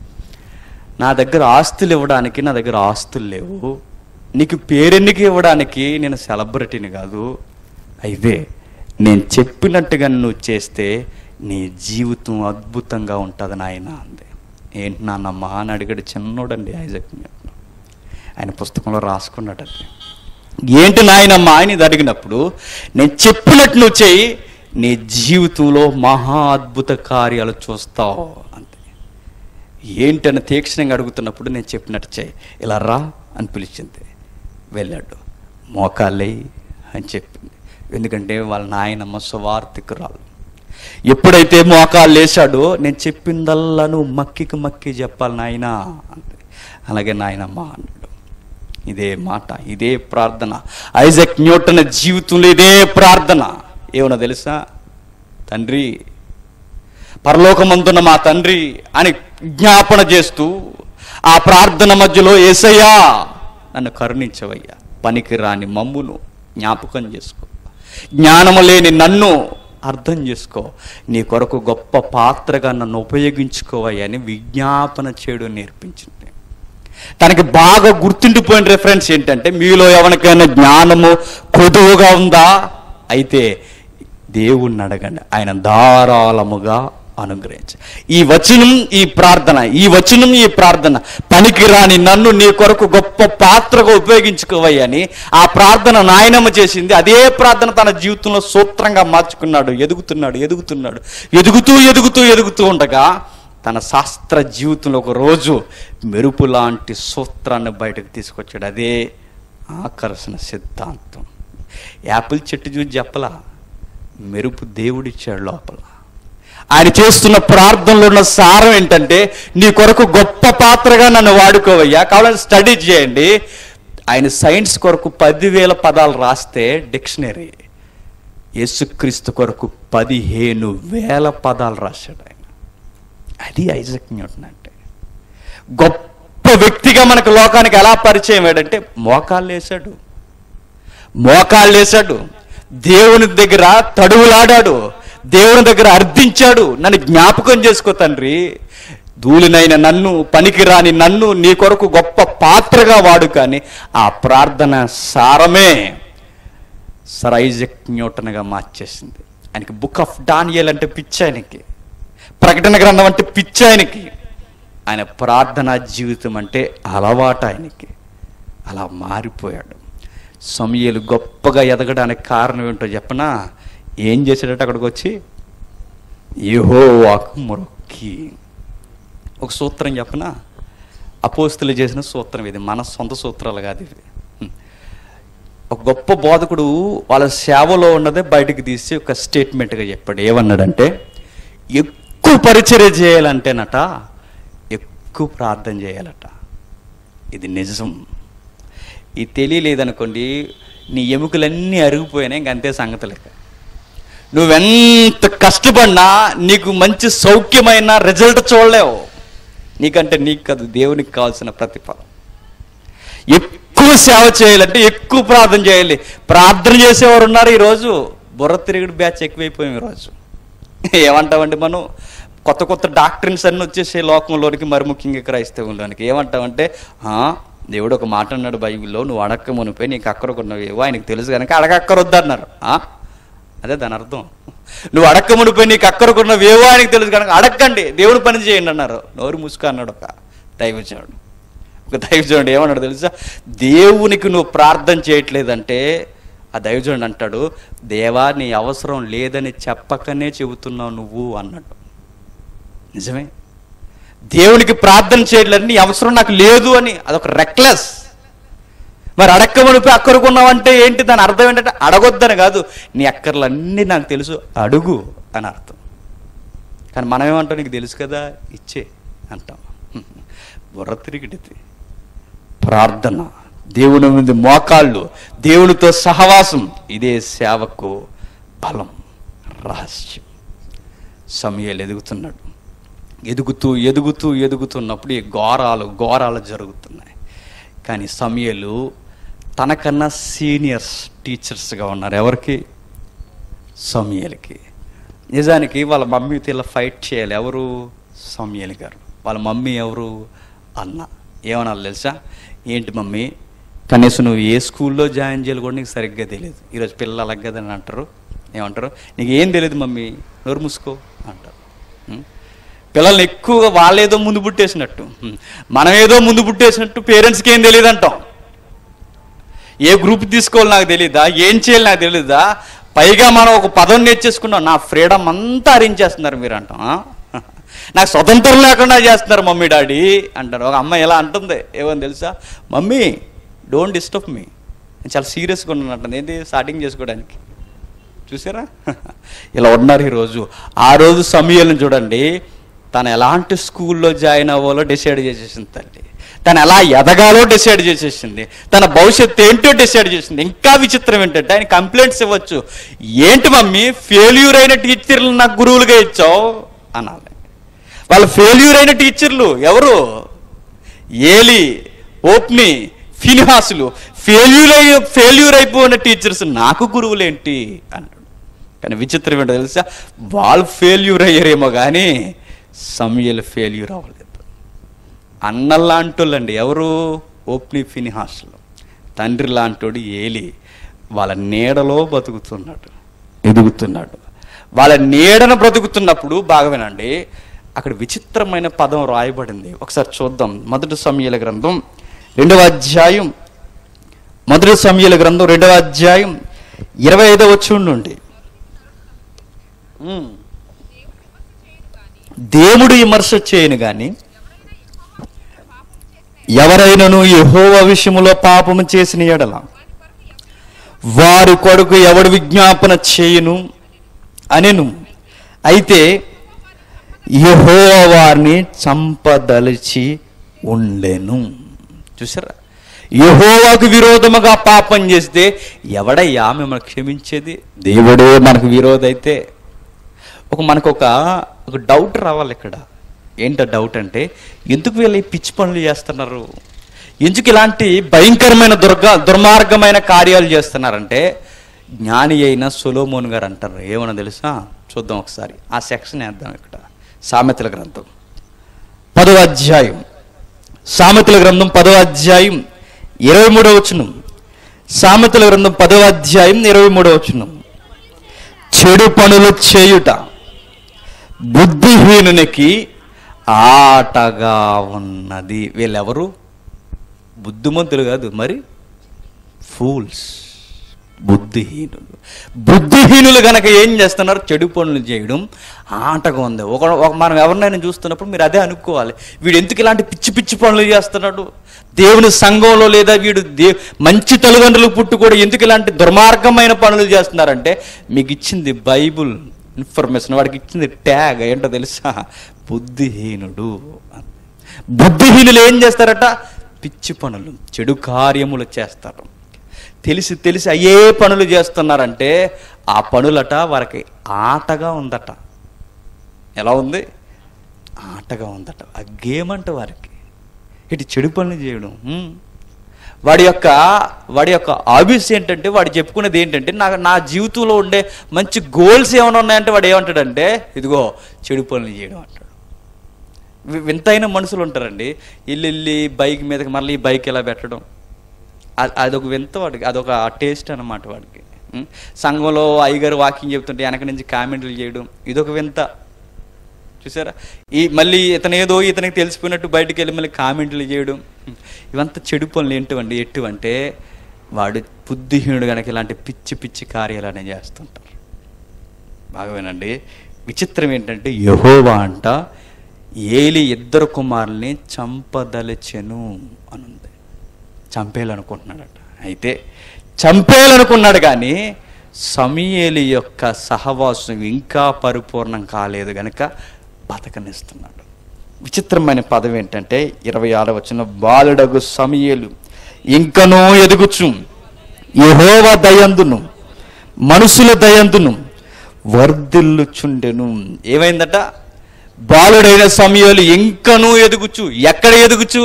నా దగ్గర ఆస్తులు ఇవ్వడానికి నా దగ్గర ఆస్తులు లేవు నీకు పేరెన్నిక ఇవ్వడానికి నేను సెలబ్రిటీని కాదు అయితే నేను చెప్పినట్టుగా నువ్వు చేస్తే నీ జీవితం అద్భుతంగా ఉంటుంది నాయన అంది ఏంటి నాన్నమ్మ అని అడిగాడు చిన్నోడండి ఐజక్ న్యూటన్. ఆయన పుస్తకంలో రాసుకున్నాడండి ఏంటి నాయనమ్మ అని ఇది అడిగినప్పుడు నేను చెప్పినట్టు నువ్వు చెయ్యి నీ జీవితంలో మహా అద్భుత కార్యాలు చూస్తావు అంతే ఏంటని తీక్షణంగా అడుగుతున్నప్పుడు నేను చెప్పినట్టు చేయి ఇలా రా అని పిలిచింది వెళ్ళాడు మోకాళ్ళే అని చెప్పింది ఎందుకంటే వాళ్ళ నాయనమ్మ సువార్థికురాలు ఎప్పుడైతే మోకాళ్ళు వేశాడో నేను చెప్పిందల్లా నువ్వు మక్కికి మక్కి చెప్పాలి నాయనా అంతే అలాగే నాయనమ్మ అన్నాడు ఇదే మాట ఇదే ప్రార్థన ఐజక్ న్యూటన్ జీవితంలో ఇదే ప్రార్థన ఏమన్నా తెలుసా తండ్రి పరలోకమందున్న మా తండ్రి అని జ్ఞాపన చేస్తూ ఆ ప్రార్థన మధ్యలో ఏసయ్యా నన్ను కరుణించవయ్యా పనికి రాని మమ్మును జ్ఞాపకం చేసుకో జ్ఞానము లేని నన్ను అర్థం చేసుకో నీ కొరకు గొప్ప పాత్రగా నన్ను ఉపయోగించుకోవయ్యా అని విజ్ఞాపన చేయడం నేర్పించింది తనకి బాగా గుర్తుండిపోయిన రెఫరెన్స్ ఏంటంటే మీలో ఎవరికైనా జ్ఞానము కొదువుగా ఉందా అయితే దేవుణ్ణి అడగండి ఆయన ధారాళముగా అనుగ్రహించ ఈ వచనం ఈ ప్రార్థన ఈ వచనం ఈ ప్రార్థన పనికిరాని నన్ను నీ కొరకు గొప్ప పాత్రగా ఉపయోగించుకోవయ్యని ఆ ప్రార్థన నాయనమ్మ చేసింది అదే ప్రార్థన తన జీవితంలో సూత్రంగా మార్చుకున్నాడు ఎదుగుతున్నాడు ఎదుగుతున్నాడు ఎదుగుతూ ఎదుగుతూ ఎదుగుతూ ఉండగా తన శాస్త్ర జీవితంలో ఒక రోజు మెరుపు లాంటి సూత్రాన్ని బయటకు తీసుకొచ్చాడు అదే ఆకర్షణ సిద్ధాంతం యాపిల్ చెట్టు చూసి చెప్పలా మెరుపు దేవుడిచ్చాడు లోపల ఆయన చేస్తున్న ప్రార్థనలో ఉన్న సారం ఏంటంటే నీ కొరకు గొప్ప పాత్రగా నన్ను వాడుకోవయ్యా కావాలని స్టడీ చేయండి ఆయన సైన్స్ కొరకు పదివేల పదాలు రాస్తే డిక్షనరీ యేసుక్రీస్తు కొరకు పదిహేను వేల పదాలు రాశాడు ఆయన అది ఐజక్ న్యూటన్ అంటే గొప్ప వ్యక్తిగా మనకు లోకానికి ఎలా పరిచయం ఏంటంటే మోకాళ్ళు వేశాడు మోకాళ్ళు వేశాడు దేవుని దగ్గర తడువులాడాడు దేవుని దగ్గర అర్థించాడు నన్ను జ్ఞాపకం చేసుకో తండ్రి ధూళినైన నన్ను పనికిరాని నన్ను నీ కొరకు గొప్ప పాత్రగా వాడు కానీ ఆ ప్రార్థన సారమే సర్ ఐజక్ న్యూటన్గా మార్చేసింది ఆయనకి బుక్ ఆఫ్ డానియల్ అంటే పిచ్చి ఆయనకి ప్రకటన గ్రంథం అంటే పిచ్చి ఆయనకి ఆయన ప్రార్థనా జీవితం అంటే అలవాటు ఆయనకి అలా మారిపోయాడు సమయలు గొప్పగా ఎదగడానికి కారణం ఏంటో చెప్పనా ఏం చేశాడట అక్కడికి వచ్చి యహోవాకు మొక్కి ఒక సూత్రం చెప్పన అపోస్తులు చేసిన సూత్రం ఇది మన సొంత సూత్రాలు కాదు ఇవి హ్మ్. ఒక గొప్ప బోధకుడు వాళ్ళ సేవలో ఉన్నదే బయటకు తీసి ఒక స్టేట్మెంట్గా చెప్పాడు ఏమన్నాడంటే ఎక్కువ పరిచర్య చేయాలంటేనట ఎక్కువ ప్రార్థన చేయాలట ఇది నిజం ఇది తెలియలేదనుకోండి నీ ఎముకలన్నీ అరిగిపోయినాయి ఇంక అంతే సంగతి లెక్క నువ్వెంత కష్టపడినా నీకు మంచి సౌఖ్యమైన రిజల్ట్ చూడలేవు నీకంటే నీకు కాదు దేవునికి కావాల్సిన ప్రతిఫలం ఎక్కువ సేవ చేయాలంటే ఎక్కువ ప్రార్థన చేయాలి ప్రార్థన చేసేవారు ఉన్నారు ఈరోజు బుర్ర తిరుగుడు బ్యాచ్ ఎక్కువైపోయాం ఈరోజు ఏమంటామండి మనం కొత్త కొత్త డాక్టర్స్ అన్నీ వచ్చేసే లోకంలోనికి మరి ముఖ్యంగా క్రైస్తవంలోనికి ఏమంటామంటే "ఆ, దేవుడు ఒక మాట అన్నాడు బైబిల్లో నువ్వు అడక్క మునిపోయి నీకు అక్కరకున్నవేవో ఆయనకు తెలుసు కనుక అడగక్కరొద్దు అన్నారు "ఆ? అదే దాని అర్థం నువ్వు అడక్క మునిపోయి నీకు అక్కరకున్నవేవో ఆయనకు తెలుసు కనుక అడగండి దేవుడు పని చేయండి అన్నారు నోరు ముసుక అన్నాడు ఒక దైవచాడు ఒక దైవజనుడు ఏమన్నాడు తెలుసా దేవునికి నువ్వు ప్రార్థన చేయట్లేదంటే ఆ దైవజనుడు అంటాడు దేవా నీ అవసరం లేదని చెప్పకనే చెబుతున్నావు నువ్వు అన్నాడు నిజమే దేవునికి ప్రార్థన చేయట్లేదు నీ అవసరం నాకు లేదు అని అదొక రెక్లెస్ మరి అడక్కమనిపై అక్కరుకున్నావంటే ఏంటి దాని అర్థం ఏంటంటే అడగొద్దని కాదు నీ అక్కర్లన్నీ నాకు తెలుసు అడుగు అని అర్థం కానీ మనం ఏమంటాం నీకు తెలుసు కదా ఇచ్చే అంటాం బుర్ర తిరిగిడిది ప్రార్థన దేవుని ముందు మోకాళ్ళు దేవునితో సహవాసం ఇదే సేవకు బలం రహస్యం సమయాలు ఎదుగుతున్నాడు ఎదుగుతూ ఎదుగుతూ ఎదుగుతున్నప్పుడు ఈ ఘోరాలు ఘోరాలు జరుగుతున్నాయి కానీ సమయలు తనకన్నా సీనియర్స్ టీచర్స్గా ఉన్నారు ఎవరికి సమయలకి నిజానికి వాళ్ళ మమ్మీతో ఇలా ఫైట్ చేయాలి ఎవరు సమయలి గారు వాళ్ళ మమ్మీ ఎవరు అన్న ఏమనాలి తెలుసా ఏంటి మమ్మీ కనీసం నువ్వు ఏ స్కూల్లో జాయిన్ చేయాలి కూడా నీకు సరిగ్గా తెలియదు ఈరోజు పిల్లలు అలాగ కదా అని అంటారు ఏమంటారు నీకు ఏం తెలియదు మమ్మీ నోరు మూసుకో అంటారు ఉం? పిల్లల్ని ఎక్కువగా వాళ్ళేదో ముందు పుట్టేసినట్టు ఉం. మనం ఏదో ముందు పుట్టేసినట్టు పేరెంట్స్కి ఏం తెలియదు అంటాం ఏ గ్రూప్ తీసుకోవాలి నాకు తెలియదా ఏం చేయాలి నాకు తెలియదా పైగా మనం ఒక పదం నేర్చేసుకున్నాం నా ఫ్రీడమ్ అంతా అరించేస్తున్నారు మీరు అంటాం ఆ? నాకు స్వతంత్రం లేకుండా చేస్తున్నారు మమ్మీ డాడీ అంటారు ఒక అమ్మాయి ఎలా అంటుంది ఏమని తెలుసా మమ్మీ డోంట్ డిస్టర్బ్ మీ నేను చాలా సీరియస్గా ఉన్నాను అంటుంది ఏంటి స్టార్టింగ్ చేసుకోవడానికి చూసారా ఇలా ఉన్నారు ఈరోజు ఆ రోజు సమయాలను చూడండి తను ఎలాంటి స్కూల్లో జాయిన్ అవ్వాలో డిసైడ్ చేసేసింది తల్లి తను ఎలా ఎదగాలో డిసైడ్ చేసేసింది తన భవిష్యత్తు ఏంటో డిసైడ్ చేసింది ఇంకా విచిత్రం ఏంటంటే ఆయన కంప్లైంట్స్ ఇవ్వచ్చు ఏంటి మమ్మీ ఫెయిల్యూర్ అయిన టీచర్లు నాకు గురువులుగా ఇచ్చావు అనాలి వాళ్ళు ఫెయిల్యూర్ అయిన టీచర్లు ఎవరు ఏలి ఓప్ని ఫినిహాసులు ఫెయిల్యూర్ అయి ఫెయిల్యూర్ అయిపోయిన టీచర్స్ నాకు గురువులేంటి అన్నాడు కానీ విచిత్రం ఏంటో తెలుసా వాళ్ళు ఫెయిల్యూర్ అయ్యారేమో కానీ సమయలు ఫెయిల్యూర్ అవ్వలేదు అన్నలాంటోళ్ళండి ఎవరు ఓప్ని ఫినిహాసులు తండ్రి లాంటోడు ఏలి వాళ్ళ నీడలో బతుకుతున్నాడు ఎదుగుతున్నాడు వాళ్ళ నీడను బ్రతుకుతున్నప్పుడు బాగా వినండి అక్కడ విచిత్రమైన పదం రాయబడింది ఒకసారి చూద్దాం మొదటి సమయాల గ్రంథం రెండవ అధ్యాయం మొదటి సమయాల గ్రంథం రెండవ అధ్యాయం ఇరవై ఐదవ వచ్చి నుండి ఉమ్. దేవుడు విమర్శ చేయను గాని ఎవరైనను యెహోవ విషయములో పాపము చేసిన ఎడల వారి కొడుకు ఎవడు విజ్ఞాపన చేయును అనెను అయితే యెహోవ వారిని చంపదలిచి ఉండెను చూసారా యెహోవాకు విరోధముగా పాపం చేస్తే ఎవడయ్యా మిమ్మల్ని క్షమించేది దేవుడే మనకు విరోధైతే ఒక మనకు ఒక ఒక డౌట్ రావాలి ఇక్కడ ఏంట డౌట్ అంటే ఎందుకు వీళ్ళు ఈ పిచ్చి పనులు చేస్తున్నారు ఎందుకు ఇలాంటి భయంకరమైన దుర్గ దుర్మార్గమైన కార్యాలు చేస్తున్నారంటే జ్ఞాని అయిన సొలోమోన్ గారు అంటారు ఏమన్నా తెలుసా చూద్దాం ఒకసారి ఆ సెక్షన్ వేద్దాం ఇక్కడ సామెతల గ్రంథం పదవ అధ్యాయం సామెతల గ్రంథం పదవ అధ్యాయం ఇరవై మూడవ వచనం సామెతల గ్రంథం పదవ అధ్యాయం ఇరవై మూడవ వచనం చెడు పనులు చేయుట బుద్ధిహీనునికి ఆటగా ఉన్నది వీళ్ళెవరు బుద్ధిమంతులు కాదు మరి ఫూల్స్ బుద్ధిహీనులు బుద్ధిహీనులు గనక ఏం చేస్తున్నారు చెడు పనులు చేయడం ఆటగా ఉంది ఒక ఒక మనం ఎవరినైనా చూస్తున్నప్పుడు మీరు అదే అనుకోవాలి వీడు ఎందుకు ఇలాంటి పిచ్చి పిచ్చి పనులు చేస్తున్నాడు దేవుని సంఘంలో లేదా వీడు దే మంచి తల్లిదండ్రులు పుట్టు కూడా ఎందుకు ఇలాంటి దుర్మార్గమైన పనులు చేస్తున్నారంటే మీకు ఇచ్చింది బైబుల్ ఇన్ఫర్మేషన్ వాడికి ఇచ్చింది ట్యాగ్ ఏంటో తెలుసా బుద్ధిహీనుడు బుద్ధిహీనులు ఏం చేస్తారట పిచ్చి పనులు చెడు కార్యములు చేస్తారు తెలిసి తెలిసి అయ్యే పనులు చేస్తున్నారంటే ఆ పనులట వారికి ఆటగా ఉందట ఎలా ఉంది ఆటగా ఉందట ఆ గేమ్ అంట వారికి ఇటు చెడు పనులు చేయడం హ్మ్. వాడి యొక్క వాడి యొక్క ఆబ్వియస్ ఏంటంటే వాడు చెప్పుకునేది ఏంటంటే నా నా జీవితంలో ఉండే మంచి గోల్స్ ఏమైనా ఉన్నాయంటే వాడు ఏమంటాడంటే ఇదిగో చెడు పనులు చేయడం అంటాడు వి- వింతైన మనుషులు ఉంటారండి ఇల్లు వెళ్ళి బైక్ మీదకి మళ్ళీ ఈ బైక్ ఎలా పెట్టడం అ- అదొక వింత వాడికి అదొక టేస్ట్ అన్నమాట వాడికి ఉం? సంఘంలో అయ్యగారు వాకింగ్ చెప్తుంటే వెనక నుంచి కామెంట్లు చేయడం ఇదొక వింత చూసారా ఈ మళ్ళీ ఇతను ఏదో ఇతనికి తెలిసిపోయినట్టు బయటికి వెళ్ళి మళ్ళీ కామెంట్లు చేయడం ఇవంతా చెడు పనులు ఏంటివండి ఎట్టువంటే వాడు బుద్ధిహీనుడు కనుక ఇలాంటి పిచ్చి పిచ్చి కార్యాలు అనేవి చేస్తుంటారు బాగా వినండి విచిత్రం ఏంటంటే యహోవా అంట ఏలి ఇద్దరు కుమారుల్ని చంపదలచెను అనుంది చంపేయాలనుకుంటున్నాడట అయితే చంపేయాలనుకున్నాడు కానీ సమయేలి యొక్క సహవాసం ఇంకా పరిపూర్ణం కాలేదు గనుక బతకనిస్తున్నాడు విచిత్రమైన పదం ఏంటంటే ఇరవై ఆరు వచ్చిన బాలుడగు సమయేలు ఇంకనో ఎదుగుచు యహోవ దయందును మనుషుల దయందును వర్ధిల్లుచుండెను ఏమైందట బాలుడైన సమయాలు ఇంకనూ ఎదుగుచు ఎక్కడ ఎదుగుచు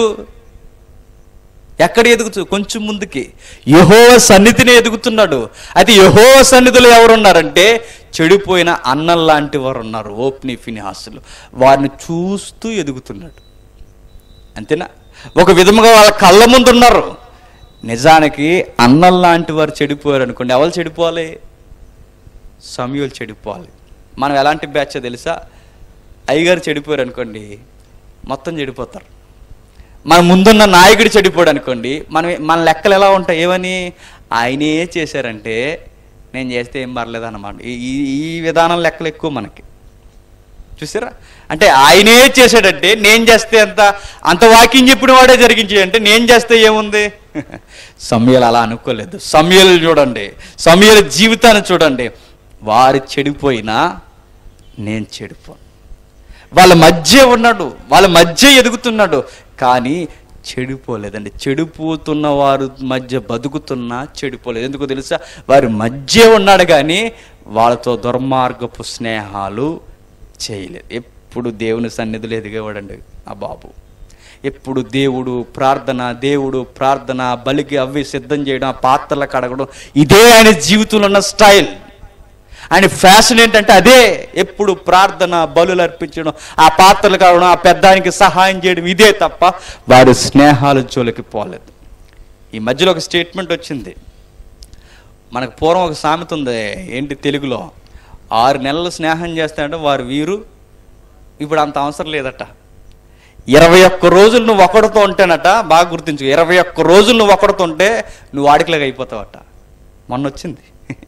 ఎక్కడ ఎదుగుచు కొంచెం ముందుకి యహోవ సన్నిధిని ఎదుగుతున్నాడు అయితే యహోవ సన్నిధిలో ఎవరున్నారంటే చెడిపోయిన అన్నం లాంటి వారు ఉన్నారు ఓప్ని ఫినిహాసులు వారిని చూస్తూ ఎదుగుతున్నాడు అంతేనా ఒక విధముగా వాళ్ళ కళ్ళ ముందు ఉన్నారు నిజానికి అన్నం లాంటి వారు చెడిపోయారు అనుకోండి ఎవరు చెడిపోవాలి సమయాలు చెడిపోవాలి మనం ఎలాంటి బ్యాచ్ తెలుసా అయ్యగారు చెడిపోయారు అనుకోండి మొత్తం చెడిపోతారు మన ముందున్న నాయకుడు చెడిపోయాడు అనుకోండి మనం మన లెక్కలు ఎలా ఉంటాయి ఏమని ఆయనే చేశారంటే నేను చేస్తే ఏం పర్లేదు అన్నమాట ఈ ఈ- ఈ విధానం లెక్కలు ఎక్కువ మనకి చూసారా అంటే ఆయనే చేశాడంటే నేను చేస్తే అంత అంత వాకింగ్ చెప్పిన వాడే జరిగించే అంటే నేను చేస్తే ఏముంది సమయాలు అలా అనుకోలేదు సమయాలు చూడండి సమయాల జీవితాన్ని చూడండి వారు చెడిపోయినా నేను చెడిపోను వాళ్ళ మధ్య ఉన్నాడు వాళ్ళ మధ్య ఎదుగుతున్నాడు కానీ చెడిపోలేదండి చెడిపోతున్న వారు మధ్య బతుకుతున్నా చెడిపోలేదు ఎందుకో తెలుసా వారి మధ్య ఉన్నాడు కానీ వాళ్ళతో దుర్మార్గపు స్నేహాలు చేయలేదు ఎప్పుడు దేవుని సన్నిధిలో ఎదిగేవాడండి ఆ బాబు ఎప్పుడు దేవుడు ప్రార్థన దేవుడు ప్రార్థన బలికి అవి సిద్ధం చేయడం ఆ పాత్రలు కడగడం ఇదే ఆయన జీవితంలో ఉన్న స్టైల్ ఆయన ఫ్యాషన్ ఏంటంటే అదే ఎప్పుడు ప్రార్థన బలులు అర్పించడం ఆ పాత్రలు కావడం ఆ పెద్దానికి సహాయం చేయడం ఇదే తప్ప వారి స్నేహాల జోలికి పోలేదు ఈ మధ్యలో ఒక స్టేట్మెంట్ వచ్చింది మనకు పూర్వం ఒక సామెత ఉంది ఏంటి తెలుగులో ఆరు నెలలు స్నేహం చేస్తాడంటే వారు వీరు ఇప్పుడు అంత అవసరం లేదట ఇరవై ఒక్క రోజులు నువ్వు ఒకడితో ఉంటేనట బాగా గుర్తించు ఇరవై ఒక్క రోజులు నువ్వు ఒకడితో ఉంటే నువ్వు వాడికిలాగా అయిపోతావట మొన్న వచ్చింది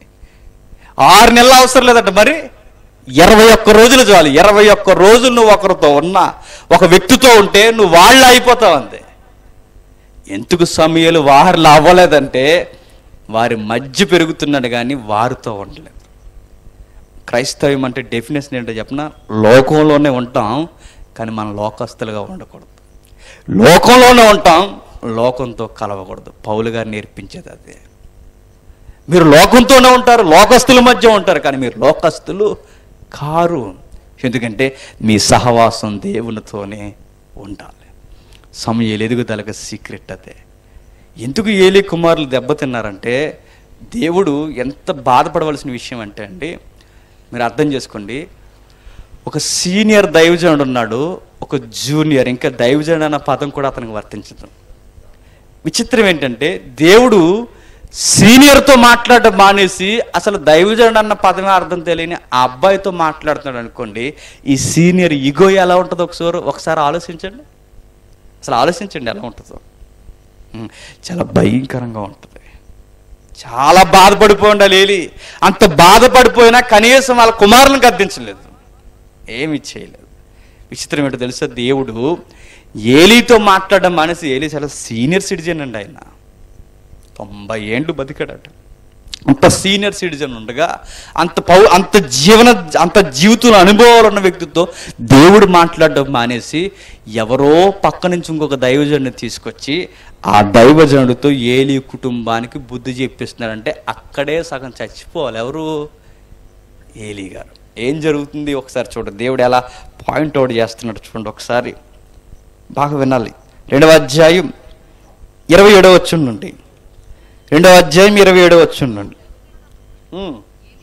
ఆరు నెలలు అవసరం లేదట మరి ఇరవై ఒక్క రోజులు చాలు ఇరవై ఒక్క రోజులు నువ్వు ఒకరితో ఉన్నా ఒక వ్యక్తితో ఉంటే నువ్వు వాళ్ళ అయిపోతావు అంతే ఎందుకు సమయాలు వారిలో అవ్వలేదంటే వారి మధ్య పెరుగుతున్నాడు కానీ వారితో ఉండలేదు క్రైస్తవ్యం అంటే డెఫినేషన్ ఏంటో చెప్పిన లోకంలోనే ఉంటాం కానీ మనం లోకస్తులుగా ఉండకూడదు లోకంలోనే ఉంటాం లోకంతో కలవకూడదు పౌలు గారు నేర్పించేది అదే మీరు లోకంతోనే ఉంటారు లోకస్తుల మధ్య ఉంటారు కానీ మీరు లోకస్తులు కారు ఎందుకంటే మీ సహవాసం దేవునితోనే ఉండాలి సమయాలు ఎదుగుదలకు సీక్రెట్ అదే ఎందుకు ఏలి కుమారులు దెబ్బతిన్నారంటే దేవుడు ఎంత బాధపడవలసిన విషయం అంటే అండి మీరు అర్థం చేసుకోండి ఒక సీనియర్ దైవజనుడు ఉన్నాడు ఒక జూనియర్ ఇంకా దైవజనుడు అన్న పదం కూడా అతనికి వర్తించదు విచిత్రం ఏంటంటే దేవుడు సీనియర్తో మాట్లాడడం మానేసి అసలు దైవజనుడు అన్న పదమే అర్థం తెలియని ఆ అబ్బాయితో మాట్లాడుతున్నాడు అనుకోండి ఈ సీనియర్ ఇగో ఎలా ఉంటుందో ఒకసారి ఒకసారి ఆలోచించండి అసలు ఆలోచించండి ఎలా ఉంటుందో ఉం, చాలా భయంకరంగా ఉంటుంది చాలా బాధపడిపోయి ఉండాలి ఏలి అంత బాధపడిపోయినా కనీసం వాళ్ళ కుమారులను గద్దించలేదు ఏమి చేయలేదు విచిత్రం ఏంటో తెలుసా దేవుడు ఏలీతో మాట్లాడడం మానేసి ఏలీ చాలా సీనియర్ సిటిజన్ అండి ఆయన తొంభై ఏండ్లు బతికాడట అంత సీనియర్ సిటిజన్ ఉండగా అంత పౌ అంత జీవన అంత జీవితంలో అనుభవాలు ఉన్న వ్యక్తితో దేవుడు మాట్లాడడం మానేసి ఎవరో పక్క నుంచి ఇంకొక దైవజనుడిని తీసుకొచ్చి ఆ దైవజనుడితో ఏలి కుటుంబానికి బుద్ధి చెప్పిస్తున్నాడంటే అక్కడే సగం చచ్చిపోవాలి ఎవరు ఏలీ గారు ఏం జరుగుతుంది ఒకసారి చూడండి దేవుడు ఎలా పాయింట్ అవుట్ చేస్తున్నాడు చూడండి ఒకసారి బాగా వినాలి రెండవ అధ్యాయం ఇరవై ఏడవ వచ్చుండండి రెండవ అధ్యాయం ఇరవై ఏడవ వచ్చుండండి ఉమ్.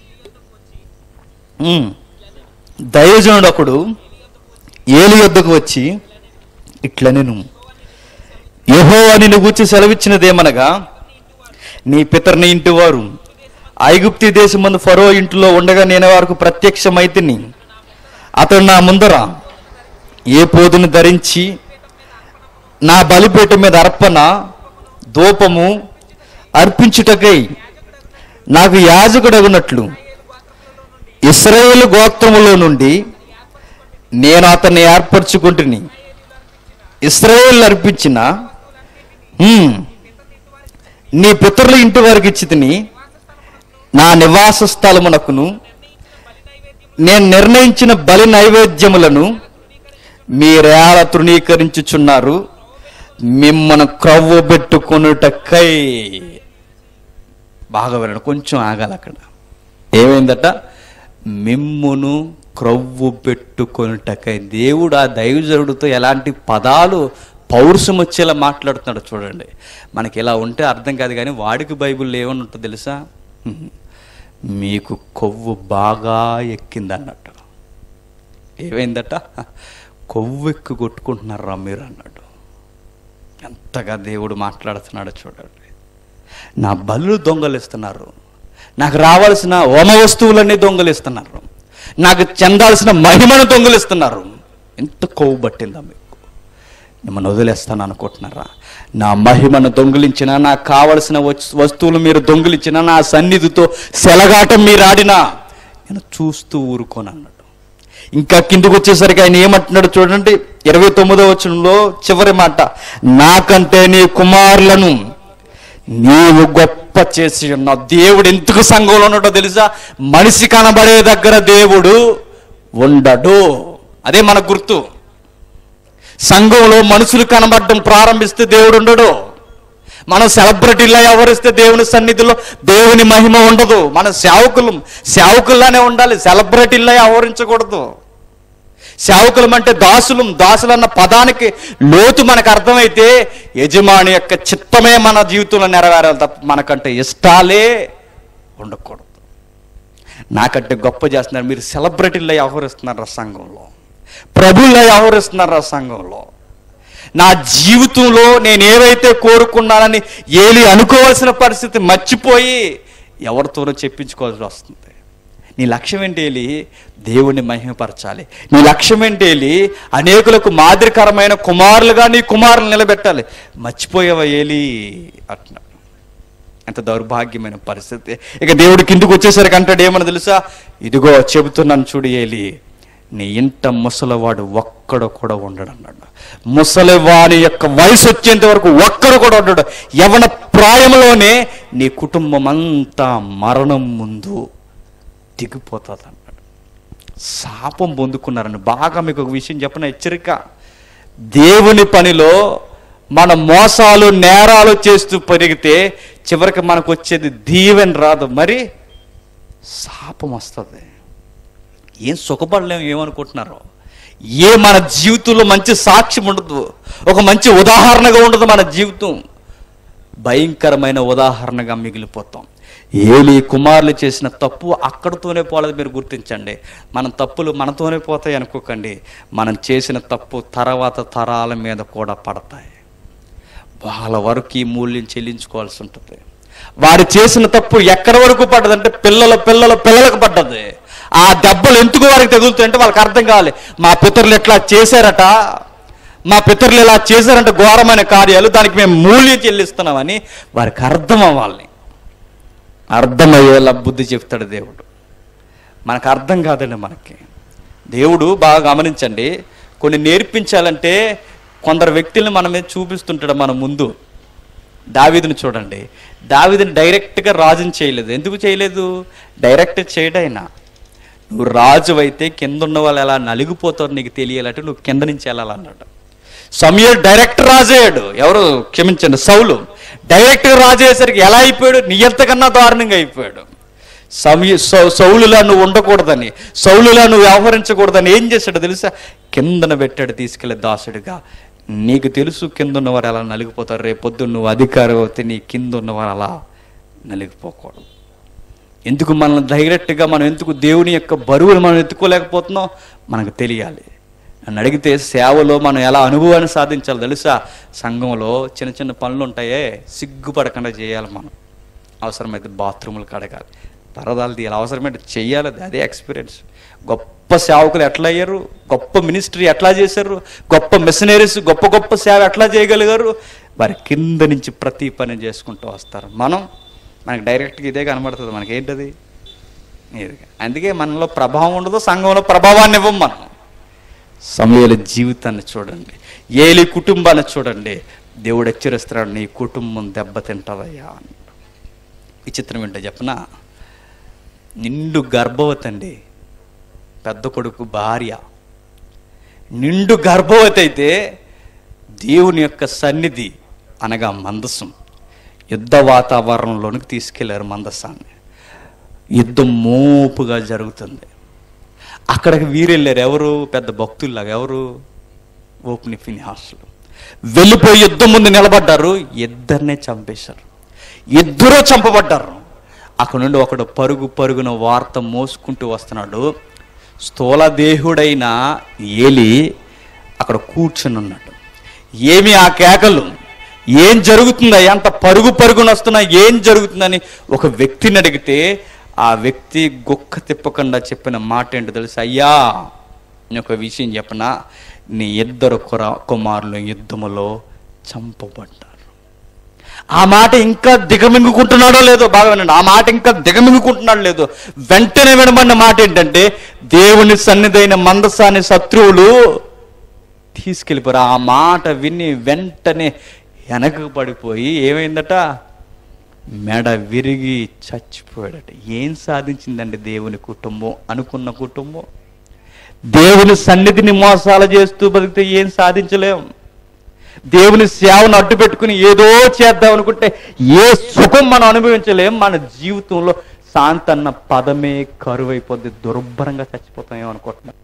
ఉమ్. దైవజనుడు ఒకడు ఏలి యొద్దకు వచ్చి ఇట్లా నేను యహో అని నువ్వు గూర్చి సెలవిచ్చినదేమనగా నీ పితరుని ఇంటి వారు ఐగుప్తి దేశం ముందు ఫరో ఇంటిలో ఉండగా నేను వారికి ప్రత్యక్షమైతిని అతడు నా ముందర ఏ పోదును ధరించి నా బలిపీఠం మీద అర్పణ ధూపము అర్పించుటకై నాకు యాజకుడగునట్లు ఇస్రాయేల్ గోత్రములో నుండి నేను అతన్ని ఏర్పరచుకుంటుని ఇస్రాయేల్ అర్పించిన "హ్మ్, నీ పితరుల ఇంటి వారికి ఇచ్చి తిని నా నివాస స్థలమునకును నేను నిర్ణయించిన బలి నైవేద్యములను మీరేళ తృణీకరించుచున్నారు మిమ్మను క్రవ్వు పెట్టుకొనుటకై బాగా వినండి కొంచెం ఆగాలి అక్కడ ఏమైందట మిమ్మును క్రవ్వు పెట్టుకొనుటకై దేవుడు ఆ దైవజనుడితో ఎలాంటి పదాలు పౌరుషం వచ్చేలా మాట్లాడుతున్నాడు చూడండి మనకి ఇలా ఉంటే అర్థం కాదు కానీ వాడికి బైబిల్ ఏమని ఉంటుంది తెలుసా హ్మ్. మీకు కొవ్వు బాగా ఎక్కింది అన్నట్టు ఏమైందట కొవ్వు ఎక్కు కొట్టుకుంటున్నారా మీరు అన్నాడు ఎంతగా దేవుడు మాట్లాడుతున్నాడో చూడండి నా బలు దొంగలిస్తున్నారు నాకు రావాల్సిన హోమ వస్తువులన్నీ దొంగలిస్తున్నారు నాకు చెందాల్సిన మహిమను దొంగలిస్తున్నారు ఎంత కొవ్వు పట్టిందా మీకు మిమ్మల్ని వదిలేస్తాను అనుకుంటున్నారా నా మహిమను దొంగిలించిన నాకు కావలసిన వస్- వస్తువులు మీరు దొంగిలించిన నా సన్నిధితో సెలగాటం మీరు ఆడినా నేను చూస్తూ ఊరుకోను అన్నాడు ఇంకా కిందికి వచ్చేసరికి ఆయన ఏమంటున్నాడు చూడండి ఇరవై తొమ్మిదో వచనంలో చివరి మాట నాకంటే నీ కుమారులను నీవు గొప్ప చేసి ఉన్నావు దేవుడు ఎందుకు సంఘంలో ఉన్నాడో తెలుసా మనిషి కనబడే దగ్గర దేవుడు ఉండడు అదే మన గుర్తు సంఘంలో మనుషులు కనబడడం ప్రారంభిస్తే దేవుడు ఉండడు మనం సెలబ్రిటీలా ఎవరిస్తే దేవుని సన్నిధిలో దేవుని మహిమ ఉండదు మన సేవకులు సేవకుల్లానే ఉండాలి సెలబ్రిటీలా వ్యవహరించకూడదు సేవకులం అంటే దాసులం దాసులు అన్న పదానికి లోతు మనకు అర్థమైతే యజమాని యొక్క చిత్తమే మన జీవితంలో నెరవేరాలి తప్ప మనకంటే ఇష్టాలే ఉండకూడదు నాకంటే గొప్ప చేస్తున్నారు మీరు సెలబ్రిటీల్లో వ్యవహరిస్తున్నారు ఆ సంఘంలో ప్రభుల్లో వ్యవహరిస్తున్నారు ఆ సంఘంలో నా జీవితంలో నేను ఏవైతే కోరుకున్నానని ఏలి అనుకోవాల్సిన పరిస్థితి మర్చిపోయి ఎవరితోనో చెప్పించుకోవాల్సి వస్తుంది నీ లక్ష్యం ఏంటి ఏలి దేవుణ్ణి మహిమపరచాలి నీ లక్ష్యం ఏంటి ఏలి అనేకులకు మాదిరికరమైన కుమారులుగా నీ కుమారులు నిలబెట్టాలి మర్చిపోయావా ఏలి అంటున్నాడు ఎంత దౌర్భాగ్యమైన పరిస్థితి ఇక దేవుడు కిందకు వచ్చేసరికి అంటాడు ఏమని తెలుసా ఇదిగో చెబుతున్నాను చూడు ఏలి నీ ఇంట ముసలివాడు ఒక్కడు కూడా ఉండడు అన్నాడు ముసలివాని యొక్క వయసు వచ్చేంత వరకు ఒక్కడు కూడా ఉండడు యవన ప్రాయంలోనే నీ కుటుంబం అంతా మరణం ముందు దిగిపోతుంది అన్నాడు శాపం పొందుకున్నారని బాగా మీకు ఒక విషయం చెప్పిన హెచ్చరిక దేవుని పనిలో మన మోసాలు నేరాలు చేస్తూ పెరిగితే చివరికి మనకు వచ్చేది దీవెన రాదు మరి శాపం వస్తుంది ఏం సుఖపడలేము ఏమనుకుంటున్నారు ఏ మన జీవితంలో మంచి సాక్ష్యం ఉండదు ఒక మంచి ఉదాహరణగా ఉండదు మన జీవితం భయంకరమైన ఉదాహరణగా మిగిలిపోతాం ఏలి కుమారులు చేసిన తప్పు అక్కడితోనే పోలేదు మీరు గుర్తించండి మన తప్పులు మనతోనే పోతాయి అనుకోకండి మనం చేసిన తప్పు తర్వాత తరాల మీద కూడా పడతాయి వాళ్ళ వరకు ఈ మూల్యం చెల్లించుకోవాల్సి ఉంటుంది వారు చేసిన తప్పు ఎక్కడి వరకు పడ్డదంటే పిల్లల పిల్లల పిల్లలకు పడ్డది ఆ దెబ్బలు ఎందుకు వారికి తగులుతాయంటే వాళ్ళకి అర్థం కావాలి మా పితరులు ఎట్లా చేశారట మా పితరులు ఇలా చేశారంటే ఘోరమైన కార్యాలు దానికి మేము మూల్యం చెల్లిస్తున్నామని వారికి అర్థం అవ్వాలి అర్థమయ్యేలా బుద్ధి చెప్తాడు దేవుడు మనకు అర్థం కాదండి మనకి దేవుడు బాగా గమనించండి కొన్ని నేర్పించాలంటే కొందరు వ్యక్తుల్ని మన మీద చూపిస్తుంటాడు మన ముందు దావీదుని చూడండి దావీదుని డైరెక్ట్గా రాజుని చేయలేదు ఎందుకు చేయలేదు డైరెక్ట్ చేయడైనా నువ్వు రాజు అయితే కింద ఉన్న వాళ్ళు ఎలా నలిగిపోతారు నీకు తెలియాలంటే నువ్వు కింద నుంచి వెళ్ళాలన్నాడు సమయం డైరెక్ట్ రాజయ్యాడు ఎవరు క్షమించండి సౌలు డైరెక్ట్గా రాజు అయ్యేసరికి ఎలా అయిపోయాడు నీ ఎంతకన్నా దారుణంగా అయిపోయాడు సమయ సౌ- సౌలులా నువ్వు ఉండకూడదని సౌలులా నువ్వు వ్యవహరించకూడదని ఏం చేశాడు తెలుసా కిందన పెట్టాడు తీసుకెళ్ళి దాసుడిగా నీకు తెలుసు కింద ఉన్నవారు ఎలా నలిగిపోతారు రేపొద్దు నువ్వు అధికారం అయితే నీ కింద ఉన్నవారు అలా నలిగిపోకూడదు ఎందుకు మనల్ని డైరెక్ట్గా మనం ఎందుకు దేవుని యొక్క బరువులు మనం ఎత్తుకోలేకపోతున్నాం మనకు తెలియాలి నన్ను అడిగితే సేవలో మనం ఎలా అనుభవాన్ని సాధించాలి తెలుసా సంఘంలో చిన్న చిన్న పనులు ఉంటాయే సిగ్గుపడకుండా చేయాలి మనం అవసరమైతే బాత్రూములు కడగాలి పరదాలు తీయాలి అవసరమైతే చెయ్యాలి అది అదే ఎక్స్పీరియన్స్ గొప్ప సేవకులు ఎట్లా అయ్యారు గొప్ప మినిస్ట్రీ ఎట్లా చేశారు గొప్ప మిషనరీస్ గొప్ప గొప్ప సేవ ఎట్లా చేయగలిగారు వారి కింద నుంచి ప్రతి పని చేసుకుంటూ వస్తారు మనం మనకి డైరెక్ట్గా ఇదే కనబడుతుంది మనకి ఏంటది ఇది అందుకే మనలో ప్రభావం ఉండదు సంఘంలో ప్రభావాన్ని ఇవ్వం మనం సమయాల జీవితాన్ని చూడండి ఏలి కుటుంబాన్ని చూడండి దేవుడు హెచ్చరిస్తున్నాడు నీ కుటుంబం దెబ్బతింటదయ్యా అని ఈ చిత్రం ఏంటో చెప్పనా నిండు గర్భవతి అండి పెద్ద కొడుకు భార్య నిండు గర్భవతి అయితే దేవుని యొక్క సన్నిధి అనగా మందసం యుద్ధ వాతావరణంలోనికి తీసుకెళ్లారు మందస్సాన్ని యుద్ధం మోపుగా జరుగుతుంది అక్కడికి వీరెళ్ళారు ఎవరు పెద్ద భక్తుల్లాగా ఎవరు ఓపెన్ ఫినిహాస్లు వెళ్ళిపోయి యుద్ధం ముందు నిలబడ్డారు ఇద్దరినే చంపేశారు ఇద్దరూ చంపబడ్డారు అక్కడ నుండి ఒకడు పరుగు పరుగున వార్త మోసుకుంటూ వస్తున్నాడు స్థూలదేహుడైన ఏలి అక్కడ కూర్చుని ఉన్నాడు ఏమి ఆ కేకలు ఏం జరుగుతుందా అంత పరుగు పరుగున వస్తున్నా ఏం జరుగుతుందని ఒక వ్యక్తిని అడిగితే ఆ వ్యక్తి గుక్క తిప్పకుండా చెప్పిన మాట ఏంటో తెలుసు అయ్యా నేను ఒక విషయం చెప్పనా నీ ఇద్దరు కుర కుమారులు యుద్ధములో చంపబడ్డారు ఆ మాట ఇంకా దిగమింగుకుంటున్నాడో లేదో బాగా వినండి ఆ మాట ఇంకా దిగమింగుకుంటున్నాడో లేదో వెంటనే వినమన్న మాట ఏంటంటే దేవుని సన్నిధైన మందసాని శత్రువులు తీసుకెళ్ళిపోయారు ఆ మాట విని వెంటనే వెనక్కి పడిపోయి ఏమైందట మెడ విరిగి చచ్చిపోయాడట ఏం సాధించిందండి దేవుని కుటుంబం అనుకున్న కుటుంబం దేవుని సన్నిధిని మోసాలు చేస్తూ బతికితే ఏం సాధించలేం దేవుని సేవను అడ్డు పెట్టుకుని ఏదో చేద్దాం అనుకుంటే ఏ సుఖం మనం అనుభవించలేం మన జీవితంలో శాంతి అన్న పదమే కరువైపోద్ది దుర్భరంగా చచ్చిపోతాం ఏమనుకుంటున్నాం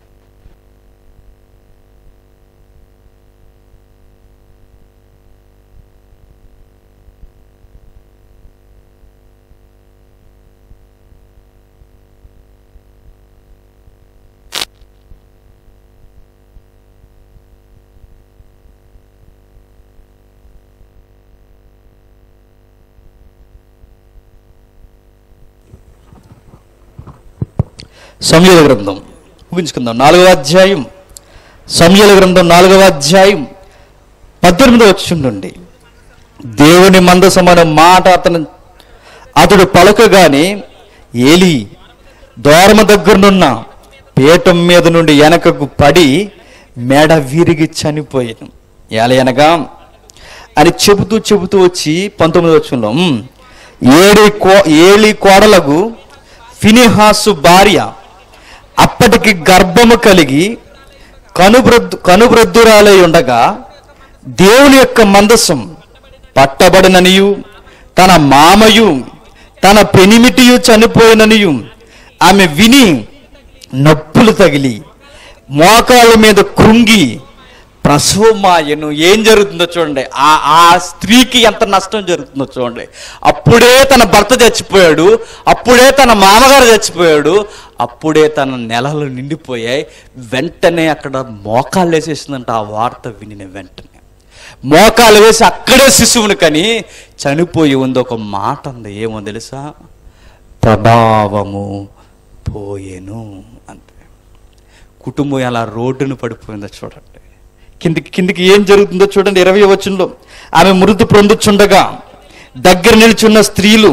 సంయుల గ్రంథం ముగించుకుందాం నాలుగవ అధ్యాయం సంయుల గ్రంథం నాలుగవ అధ్యాయం పద్దెనిమిదవ వచ్చుండండి దేవుని మందసమైన మాట అతను అతడు పలకగానే ఏలి దోరమ దగ్గరనున్న పీఠం మీద నుండి వెనకకు పడి మెడ విరిగి చనిపోయాను ఏలయనగా అని చెబుతూ చెబుతూ వచ్చి పంతొమ్మిది వచ్చంలో ఏడి కో ఏలి కోడలకు ఫినిహాసు భార్య అప్పటికి గర్భము కలిగి కనుబ్రద్దు కనుబ్రద్దురాలై ఉండగా దేవుని యొక్క మందసం పట్టబడిననియు తన మామయు తన పెనిమిటియు చనిపోయిననియు ఆమె విని నొప్పులు తగిలి మోకాళ్ళ మీద కృంగి ప్రసవమాయను ఏం జరుగుతుందో చూడండి ఆ ఆ స్త్రీకి ఎంత నష్టం జరుగుతుందో చూడండి అప్పుడే తన భర్త చచ్చిపోయాడు అప్పుడే తన మామగారు చచ్చిపోయాడు అప్పుడే తన నెలలు నిండిపోయాయి వెంటనే అక్కడ మోకాళ్ళు వేసేసిందంట ఆ వార్త వినిన వెంటనే మోకాలు వేసి అక్కడే శిశువుని కని చనిపోయి ఉంది ఒక మాట ఉంది ఏమో తెలుసా ప్రభావము పోయేను అంతే కుటుంబం ఎలా రోడ్డును పడిపోయిందో చూడండి కిందికి కిందికి ఏం జరుగుతుందో చూడండి ఇరవై వచనంలో ఆమె మృతి పొందుచుండగా దగ్గర నిల్చున్న స్త్రీలు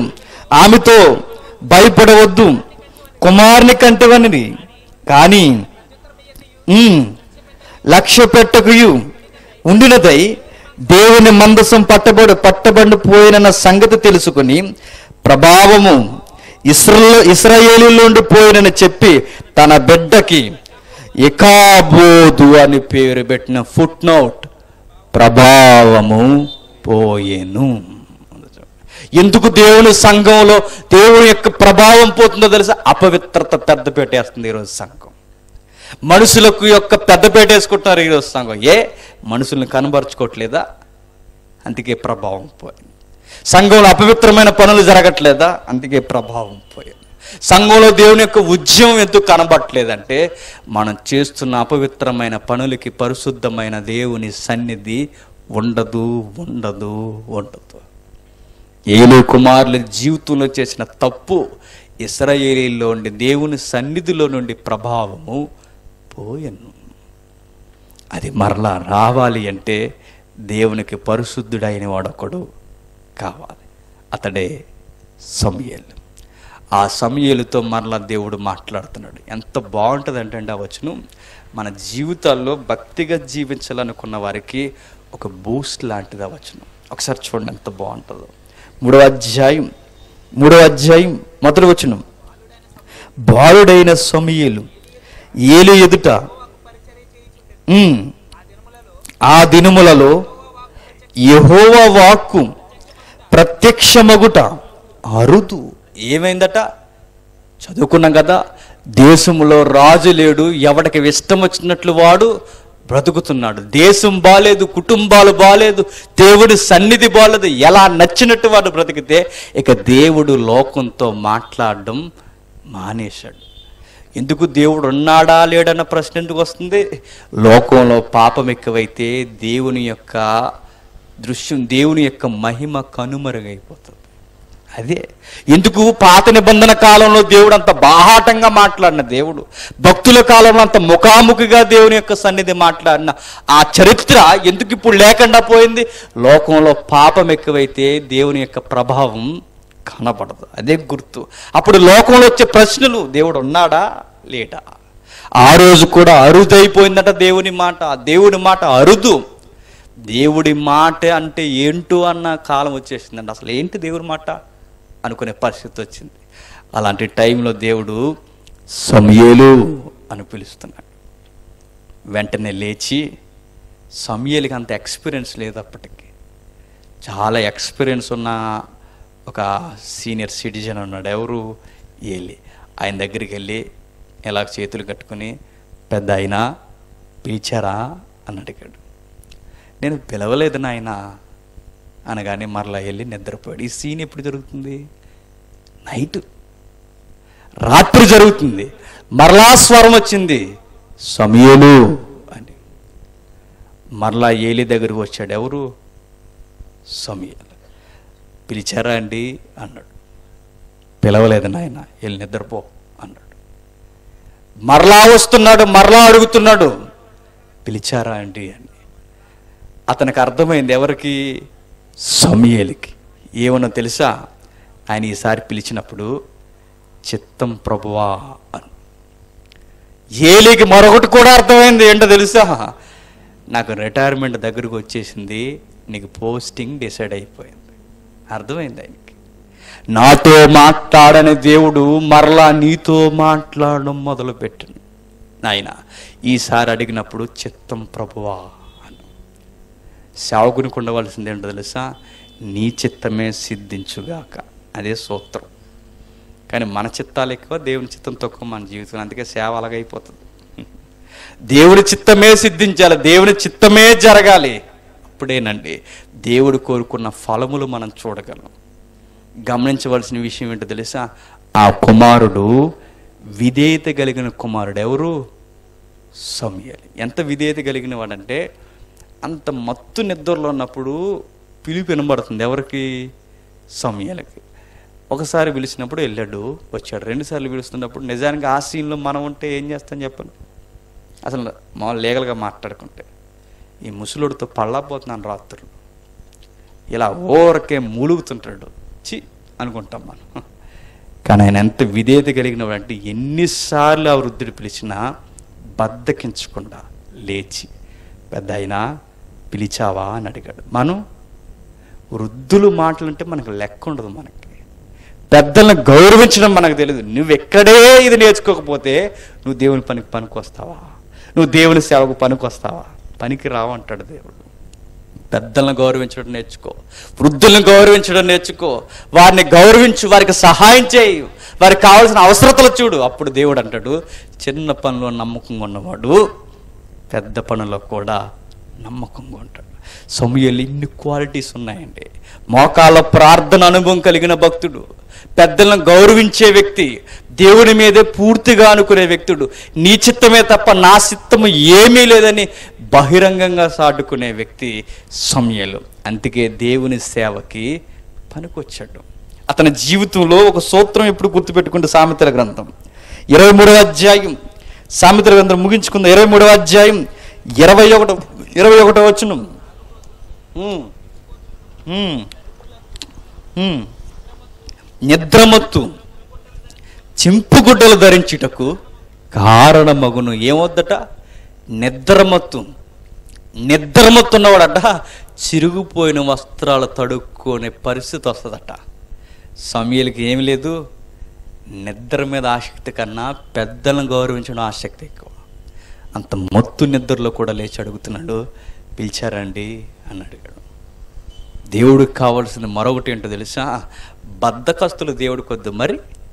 ఆమెతో భయపడవద్దు కుమారుని కంటివనిది కానీ ఉమ్, లక్ష్య పెట్టకయు ఉండినదై దేవుని మందసం పట్టబడి పట్టబడి పోయిన సంగతి తెలుసుకుని ప్రభావము ఇస్రాయేలు ఇస్రాయేలీలో పోయినని చెప్పి తన బిడ్డకి ఇకాబోదు అని పేరు పెట్టిన ఫుట్ నోట్ ప్రభావము పోయేను ఎందుకు దేవుని సంఘంలో దేవుని యొక్క ప్రభావం పోతుందో తెలుసా అపవిత్రత పెద్ద పెట్టేస్తుంది ఈరోజు సంఘం మనుషులకు యొక్క పెద్ద వేసుకుంటున్నారు ఈరోజు సంఘం ఏ మనుషుల్ని కనబరుచుకోవట్లేదా అందుకే ప్రభావం పోయింది సంఘంలో అపవిత్రమైన పనులు జరగట్లేదా అందుకే ప్రభావం పోయింది సంఘంలో దేవుని యొక్క ఉద్యమం ఎందుకు కనబట్టలేదంటే మనం చేస్తున్న అపవిత్రమైన పనులకి పరిశుద్ధమైన దేవుని సన్నిధి ఉండదు ఉండదు ఉండదు ఏలు కుమారుల జీవితంలో చేసిన తప్పు ఇస్రాయేలీలో ఉండి దేవుని సన్నిధిలో నుండి ప్రభావము పోయను అది మరలా రావాలి అంటే దేవునికి పరిశుద్ధుడైన వాడొకడు కావాలి అతడే సమయలు ఆ సమయలతో మరలా దేవుడు మాట్లాడుతున్నాడు ఎంత బాగుంటుంది అంటే ఆ వచనం మన జీవితాల్లో భక్తిగా జీవించాలనుకున్న వారికి ఒక బూస్ట్ లాంటిది ఆ వచనం ఒకసారి చూడండి ఎంత బాగుంటుందో మూడవ అధ్యాయం మూడవ అధ్యాయం మొదటి వచనం బాలుడైన సమయలు ఏలు ఎదుట ఉమ్, ఆ దినములలో యహోవ వాక్కు ప్రత్యక్షమగుట అరుదు ఏమైందట చదువుకున్నాం కదా దేశంలో రాజు లేడు ఎవడికి ఇష్టం వచ్చినట్లు వాడు బ్రతుకుతున్నాడు దేశం బాలేదు కుటుంబాలు బాలేదు దేవుడి సన్నిధి బాలేదు ఎలా నచ్చినట్టు వాడు బ్రతికితే ఇక దేవుడు లోకంతో మాట్లాడడం మానేశాడు ఎందుకు దేవుడు ఉన్నాడా లేడన్న ప్రశ్న ఎందుకు వస్తుంది లోకంలో పాపం ఎక్కువైతే దేవుని యొక్క దృశ్యం దేవుని యొక్క మహిమ కనుమరుగైపోతుంది అదే ఎందుకు పాత నిబంధన కాలంలో దేవుడు అంత బాహాటంగా మాట్లాడిన దేవుడు భక్తుల కాలంలో అంత ముఖాముఖిగా దేవుని యొక్క సన్నిధి మాట్లాడిన ఆ చరిత్ర ఎందుకు ఇప్పుడు లేకుండా పోయింది లోకంలో పాపం ఎక్కువైతే దేవుని యొక్క ప్రభావం కనబడదు అదే గుర్తు అప్పుడు లోకంలో వచ్చే ప్రశ్నలు దేవుడు ఉన్నాడా లేడా ఆ రోజు కూడా అరుదైపోయిందట దేవుని మాట ఆ దేవుని మాట అరుదు దేవుడి మాట అంటే ఏంటో అన్న కాలం వచ్చేసిందండి అసలు ఏంటి దేవుడి మాట అనుకునే పరిస్థితి వచ్చింది అలాంటి టైంలో దేవుడు సమయలు అని పిలుస్తున్నాడు వెంటనే లేచి సమయలకి అంత ఎక్స్పీరియన్స్ లేదు అప్పటికి చాలా ఎక్స్పీరియన్స్ ఉన్న ఒక సీనియర్ సిటిజన్ ఉన్నాడు ఎవరు ఏలి ఆయన దగ్గరికి వెళ్ళి ఎలా చేతులు కట్టుకుని పెద్ద అయినా పిలిచారా అని అడిగాడు నేను పిలవలేదు నాయన అనగానే మరలా వెళ్ళి నిద్రపోయాడు ఈ సీన్ ఎప్పుడు జరుగుతుంది నైట్ రాత్రి జరుగుతుంది మరలా స్వరం వచ్చింది సమయలు అని మరలా ఏలి దగ్గరికి వచ్చాడు ఎవరు సమయలు పిలిచారా అండి అన్నాడు పిలవలేదు నాయన వెళ్ళి నిద్రపో అన్నాడు మరలా వస్తున్నాడు మరలా అడుగుతున్నాడు పిలిచారా అండి అని అతనికి అర్థమైంది ఎవరికి సమయలికి ఏమన్నా తెలుసా ఆయన ఈసారి పిలిచినప్పుడు చిత్తం ప్రభువా అని ఏలికి మరొకటి కూడా అర్థమైంది ఏంటో తెలుసా నాకు రిటైర్మెంట్ దగ్గరకు వచ్చేసింది నీకు పోస్టింగ్ డిసైడ్ అయిపోయింది అర్థమైంది ఆయనకి నాతో మాట్లాడని దేవుడు మరలా నీతో మాట్లాడడం మొదలుపెట్టాను నాయన ఈసారి అడిగినప్పుడు చిత్తం ప్రభువా అని సేవకునికి ఉండవలసింది ఏంటో తెలుసా నీ చిత్తమే సిద్ధించుగాక అదే సూత్రం కానీ మన చిత్తాలు ఎక్కువ దేవుని చిత్తం తక్కువ మన జీవితం అందుకే సేవ అలాగైపోతుంది దేవుని చిత్తమే సిద్ధించాలి దేవుని చిత్తమే జరగాలి అప్పుడేనండి దేవుడు కోరుకున్న ఫలములు మనం చూడగలం గమనించవలసిన విషయం ఏంటో తెలుసా ఆ కుమారుడు విధేయత కలిగిన కుమారుడు ఎవరు సమయాలి ఎంత విధేయత కలిగిన వాడంటే అంత మత్తు నిద్రలో ఉన్నప్పుడు పిలుపు వినబడుతుంది ఎవరికి సమయాలకి ఒకసారి పిలిచినప్పుడు వెళ్ళాడు వచ్చాడు రెండుసార్లు పిలుస్తున్నప్పుడు నిజానికి ఆ సీన్లో మనం ఉంటే ఏం చేస్తాం చెప్పండి అసలు మామూలు లీగల్గా మాట్లాడుకుంటే ఈ ముసలుడితో పళ్ళపోతున్నాను రాత్రులు ఇలా ఓరకే మూలుగుతుంటాడు చి అనుకుంటాం మనం కానీ ఆయన ఎంత విధేయత కలిగిన వాడు అంటే ఎన్నిసార్లు ఆ వృద్ధుడు పిలిచినా బద్దకించకుండా లేచి పెద్ద అయినా పిలిచావా అని అడిగాడు మనం వృద్ధులు మాటలంటే మనకు లెక్క ఉండదు మనకి పెద్దలను గౌరవించడం మనకు తెలియదు నువ్వు ఎక్కడే ఇది నేర్చుకోకపోతే నువ్వు దేవుని పనికి పనికొస్తావా నువ్వు దేవుని సేవకు పనికొస్తావా పనికి రావంటాడు దేవుడు పెద్దలను గౌరవించడం నేర్చుకో వృద్ధులను గౌరవించడం నేర్చుకో వారిని గౌరవించు వారికి సహాయం చేయి వారికి కావాల్సిన అవసరతలు చూడు అప్పుడు దేవుడు అంటాడు చిన్న పనిలో నమ్మకంగా ఉన్నవాడు పెద్ద పనుల్లో కూడా నమ్మకంగా ఉంటాడు సమయంలో ఇన్ని క్వాలిటీస్ ఉన్నాయండి మోకాళ్ళ ప్రార్థన అనుభవం కలిగిన భక్తుడు పెద్దలను గౌరవించే వ్యక్తి దేవుని మీదే పూర్తిగా అనుకునే వ్యక్తుడు నీ చిత్తమే తప్ప నా చిత్తము ఏమీ లేదని బహిరంగంగా సాటుకునే వ్యక్తి సమయలు అందుకే దేవుని సేవకి పనికొచ్చాడు అతని జీవితంలో ఒక సూత్రం ఎప్పుడు గుర్తుపెట్టుకుంటే సామెతల గ్రంథం ఇరవై మూడవ అధ్యాయం సామెతల గ్రంథం ముగించుకుందాం ఇరవై మూడవ అధ్యాయం ఇరవై ఒకటో ఇరవై ఒకటో వచ్చును ఉమ్. ఉమ్. ఉమ్. నిద్రమత్తు చింపుగుడ్డలు ధరించుటకు కారణమగును ఏమొద్దట నిద్రమత్తు నిద్రమత్తున్నవాడట చిరిగిపోయిన వస్త్రాలు తడుక్కునే పరిస్థితి వస్తుందట సమయాలకి ఏమి లేదు నిద్ర మీద ఆసక్తి కన్నా పెద్దలను గౌరవించడం ఆసక్తి ఎక్కువ అంత మత్తు నిద్రలో కూడా లేచి అడుగుతున్నాడు పిలిచారండి అని అడిగాడు దేవుడికి కావాల్సింది మరొకటి ఏంటో తెలుసా బద్ధకస్తులు దేవుడికి వద్దు మరి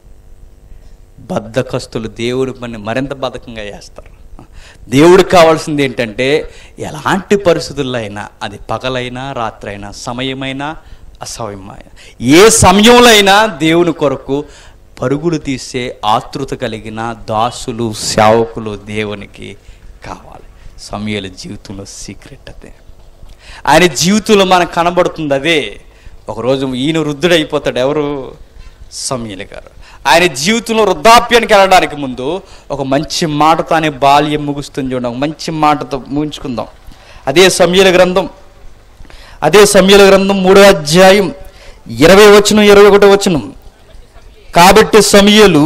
బద్ధకస్తులు దేవుడి పని మరింత బద్ధకంగా చేస్తారు దేవుడికి కావాల్సింది ఏంటంటే ఎలాంటి పరిస్థితుల్లో అయినా అది పగలైనా రాత్రైనా సమయమైనా అసమయమైన ఏ సమయంలో అయినా దేవుని కొరకు పరుగులు తీసే ఆతృత కలిగిన దాసులు సేవకులు దేవునికి కావాలి సమయాల జీవితంలో సీక్రెట్ అదే ఆయన జీవితంలో మనకు కనబడుతుంది అదే ఒకరోజు ఈయన వృద్ధుడైపోతాడు ఎవరు సమీల గారు ఆయన జీవితంలో వృద్ధాప్యానికి వెళ్ళడానికి ముందు ఒక మంచి మాటతో అనే బాల్యం ముగుస్తుంది చూడండి ఒక మంచి మాటతో ముగించుకుందాం అదే సమీల గ్రంథం అదే సమీల గ్రంథం మూడో అధ్యాయం ఇరవై వచనం ఇరవై ఒకటో వచనం కాబట్టి సమయలు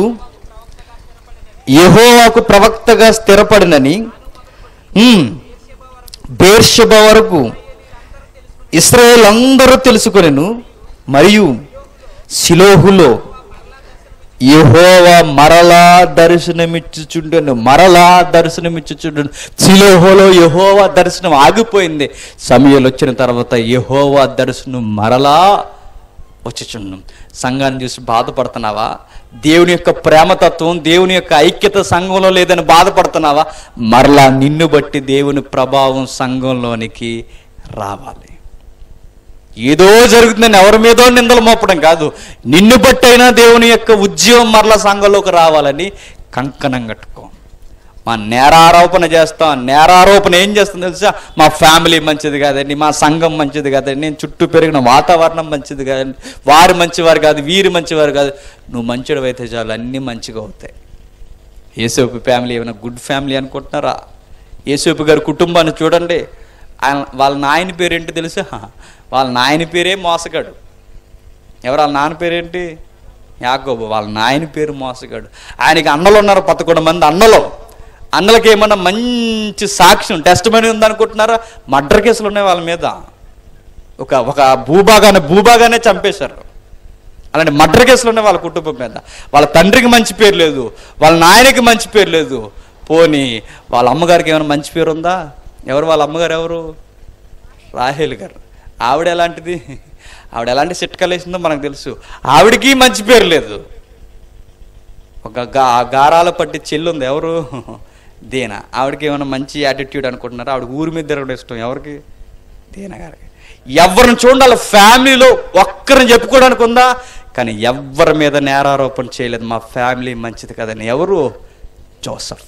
యెహోవాకు ప్రవక్తగా స్థిరపడినని ఉమ్, బేర్షెబ వరకు ఇస్రాయేల్ అందరూ తెలుసుకొనెను మరియు శిలోహులో యెహోవా మరలా దర్శనమిచ్చుచుండెను మరలా దర్శనమిచ్చుచుండెను శిలోహులో యెహోవా దర్శనం ఆగిపోయింది సమయాలు వచ్చిన తర్వాత యెహోవా దర్శనం మరలా వచ్చుచుండు సంఘాన్ని చూసి బాధపడుతున్నావా దేవుని యొక్క ప్రేమతత్వం దేవుని యొక్క ఐక్యత సంఘంలో లేదని బాధపడుతున్నావా మరలా నిన్ను బట్టి దేవుని ప్రభావం సంఘంలోనికి రావాలి ఏదో జరుగుతుందని ఎవరి మీదో నిందలు మోపడం కాదు నిన్ను బట్టైనా దేవుని యొక్క ఉద్యమం మరలా సంఘంలోకి రావాలని కంకణం కట్టుకో మా నేరారోపణ చేస్తాం నేరారోపణ ఏం చేస్తుంది తెలుసా మా ఫ్యామిలీ మంచిది కాదండి మా సంఘం మంచిది కాదండి నేను చుట్టూ పెరిగిన వాతావరణం మంచిది కాదండి వారు మంచివారు కాదు వీరు మంచివారు కాదు నువ్వు మంచిడు అయితే చాలు అన్నీ మంచిగా అవుతాయి యేసోపు ఫ్యామిలీ ఏమైనా గుడ్ ఫ్యామిలీ అనుకుంటున్నారా యేసోపు గారి కుటుంబాన్ని చూడండి ఆయన వాళ్ళ నాయన పేరేంటి తెలుసా వాళ్ళ నాయన పేరే మోసగాడు ఎవరు వాళ్ళ నాన్న పేరేంటి యాకోబు వాళ్ళ నాయన పేరు మోసగాడు ఆయనకి అన్నలు ఉన్నారు పదకొండు మంది అన్నలు అన్నలకి ఏమన్నా మంచి సాక్ష్యం టెస్ట్ మనీ ఉందనుకుంటున్నారా మర్డర్ కేసులు ఉన్నాయి వాళ్ళ మీద ఒక ఒక భూభాగాన్ని భూభాగానే చంపేశారు అలాంటి మర్డర్ కేసులు ఉన్నాయి వాళ్ళ కుటుంబం మీద వాళ్ళ తండ్రికి మంచి పేరు లేదు వాళ్ళ నాయనకి మంచి పేరు లేదు పోనీ వాళ్ళ అమ్మగారికి ఏమైనా మంచి పేరు ఉందా ఎవరు వాళ్ళ అమ్మగారు ఎవరు రాహేల్ గారు ఆవిడ ఎలాంటిది ఆవిడ ఎలాంటి చిట్కాలు వేసిందో మనకు తెలుసు ఆవిడకి మంచి పేరు లేదు ఒక గా గారాల పట్టి చెల్లి ఉంది ఎవరు దీన ఆవిడకి ఏమైనా మంచి యాటిట్యూడ్ అనుకుంటున్నారా ఆవిడ ఊరి మీద తిరగడం ఇష్టం ఎవరికి దీన గారికి ఎవరిని చూడండి వాళ్ళ ఫ్యామిలీలో ఒక్కరిని చెప్పుకోవడానికి ఉందా కానీ ఎవరి మీద నేరారోపణ చేయలేదు మా ఫ్యామిలీ మంచిది కదని ఎవరు జోసఫ్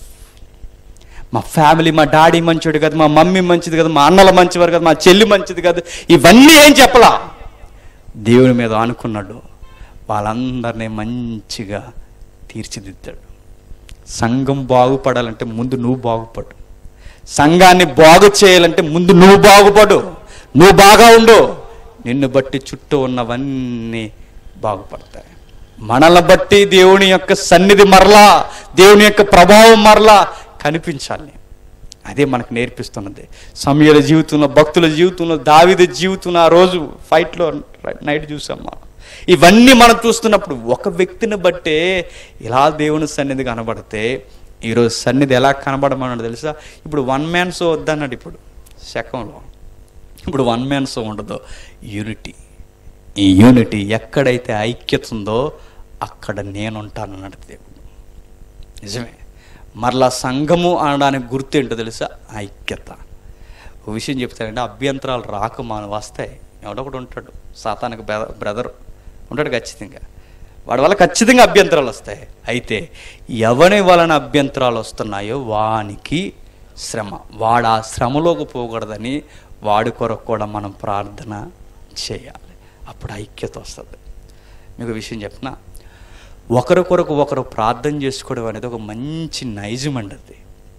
మా ఫ్యామిలీ మా డాడీ మంచివాడు కాదు మా మమ్మీ మంచిది కాదు మా అన్నల మంచివారు కాదు మా చెల్లి మంచిది కాదు ఇవన్నీ ఏం చెప్పలా దేవుని మీద ఆనుకున్నాడు వాళ్ళందరినీ మంచిగా తీర్చిదిద్దాడు సంఘం బాగుపడాలంటే ముందు నువ్వు బాగుపడు సంఘాన్ని బాగు చేయాలంటే ముందు నువ్వు బాగుపడు నువ్వు బాగా ఉండు నిన్ను బట్టి చుట్టూ ఉన్నవన్నీ బాగుపడతాయి మనల్ని బట్టి దేవుని యొక్క సన్నిధి మరలా దేవుని యొక్క ప్రభావం మరలా కనిపించాలి అదే మనకు నేర్పిస్తున్నది సమయాల జీవితంలో భక్తుల జీవితంలో దావిద జీవితంలో ఆ రోజు ఫైట్లో నైట్ చూసాం మనం ఇవన్నీ మనం చూస్తున్నప్పుడు ఒక వ్యక్తిని బట్టే ఇలా దేవుని సన్నిధి కనబడితే ఈరోజు సన్నిధి ఎలా కనబడమన్నాడు తెలుసా ఇప్పుడు వన్ మ్యాన్ షో వద్దన్నాడు ఇప్పుడు శకంలో ఇప్పుడు వన్ మ్యాన్ షో ఉండదు యూనిటీ ఈ యూనిటీ ఎక్కడైతే ఐక్యత ఉందో అక్కడ నేనుంటానన్నాడు దేవుడు నిజమే మరలా సంఘము అనడానికి గుర్తు ఏంటో తెలుసా ఐక్యత ఒక విషయం చెప్తానంటే అభ్యంతరాలు రాక మన వస్తాయి ఎవడొకడు ఉంటాడు సాతానికి బ్రదర్ ఉంటాడు ఖచ్చితంగా వాడి వల్ల ఖచ్చితంగా అభ్యంతరాలు వస్తాయి అయితే ఎవరి వలన అభ్యంతరాలు వస్తున్నాయో వానికి శ్రమ వాడు ఆ శ్రమలోకి పోకూడదని వాడి కొరకు కూడా మనం ప్రార్థన చేయాలి అప్పుడు ఐక్యత వస్తుంది మీకు విషయం చెప్పిన ఒకరి కొరకు ఒకరు ప్రార్థన చేసుకోవడం అనేది ఒక మంచి నైజం అండి అది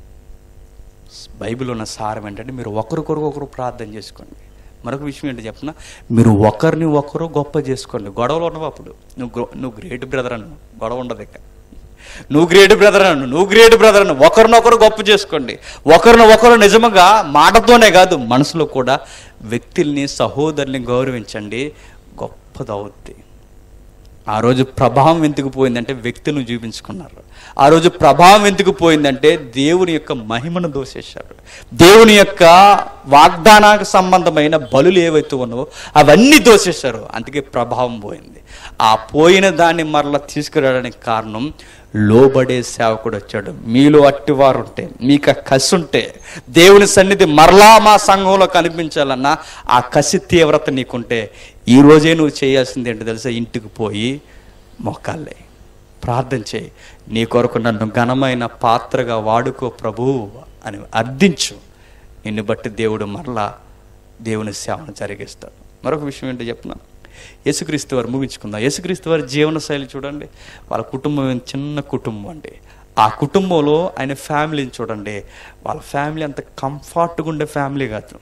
బైబిల్ ఉన్న సారం ఏంటంటే మీరు ఒకరి కొరకు ఒకరు ప్రార్థన చేసుకోండి మరొక విషయం ఏంటో చెప్పిన మీరు ఒకరిని ఒకరు గొప్ప చేసుకోండి గొడవలు ఉండవు అప్పుడు నువ్వు గ్రో- నువ్వు గ్రేట్ బ్రదర్ అను గొడవ ఉండదు ఇక నువ్వు గ్రేట్ బ్రదర్ అను నువ్వు గ్రేట్ బ్రదర్ అను ఒకరినొకరు గొప్ప చేసుకోండి ఒకరిని ఒకరు నిజంగా మాటతోనే కాదు మనసులో కూడా వ్యక్తుల్ని సహోదరుని గౌరవించండి గొప్పదవుద్ది ఆ రోజు ప్రభావం ఎందుకు పోయిందంటే వ్యక్తులను చూపించుకున్నారు ఆ రోజు ప్రభావం ఎందుకు పోయిందంటే దేవుని యొక్క మహిమను దోసేశారు దేవుని యొక్క వాగ్దానానికి సంబంధమైన బలులు ఏవైతే ఉన్నావో అవన్నీ దోసేశారు అందుకే ప్రభావం పోయింది ఆ పోయిన దాన్ని మరలా తీసుకురావడానికి కారణం లోబడే సేవకుడు వచ్చాడు మీలో అట్టివారు ఉంటే మీకు ఆ కసి ఉంటే దేవుని సన్నిధి మరలా మా సంఘంలో కనిపించాలన్నా ఆ కసి తీవ్రత నీకుంటే ఈ రోజే నువ్వు చేయాల్సింది ఏంటో తెలుసా ఇంటికి పోయి మొక్కాలే ప్రార్థన చేయి నీ కొరకు నన్ను ఘనమైన పాత్రగా వాడుకో ప్రభువు అని అర్థించు నిన్ను బట్టి దేవుడు మరలా దేవుని సేవను జరిగిస్తాడు మరొక విషయం ఏంటో చెప్తున్నా యేసుక్రీస్తు వారు ముగించుకుందాం యేసుక్రీస్తు వారి జీవన శైలి చూడండి వాళ్ళ కుటుంబం ఏం చిన్న కుటుంబం అండి ఆ కుటుంబంలో ఆయన ఫ్యామిలీని చూడండి వాళ్ళ ఫ్యామిలీ అంత కంఫర్ట్గా ఉండే ఫ్యామిలీ కాదు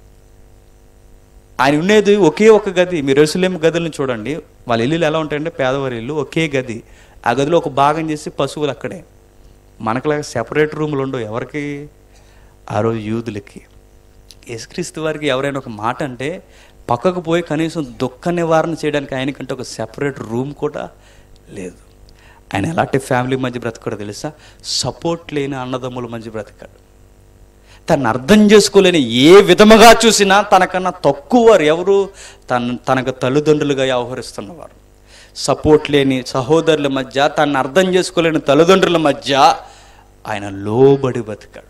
ఆయన ఉండేది ఒకే ఒక గది మీరు ఎరుసలేం గదులను చూడండి వాళ్ళ ఇల్లులు ఎలా ఉంటాయంటే పేదవారి ఇల్లు ఒకే గది ఆ గదిలో ఒక భాగం చేసి పశువులు అక్కడే మనకులాగా సెపరేట్ రూములు ఉండవు ఎవరికి ఆ రోజు యూదులకి యేసుక్రీస్తు వారికి ఎవరైనా ఒక మాట అంటే పక్కకు పోయి కనీసం దుఃఖ నివారణ చేయడానికి ఆయనకంటే ఒక సెపరేట్ రూమ్ కూడా లేదు ఆయన ఎలాంటి ఫ్యామిలీ మధ్య బ్రతకాడో తెలుసా సపోర్ట్ లేని అన్నదమ్ముల మధ్య బ్రతకాడు తను అర్థం చేసుకోలేని ఏ విధముగా చూసినా తనకన్నా తక్కువ వారు ఎవరు తన తనకు తల్లిదండ్రులుగా వ్యవహరిస్తున్నవారు సపోర్ట్ లేని సహోదరుల మధ్య తను అర్థం చేసుకోలేని తల్లిదండ్రుల మధ్య ఆయన లోబడి బతికాడు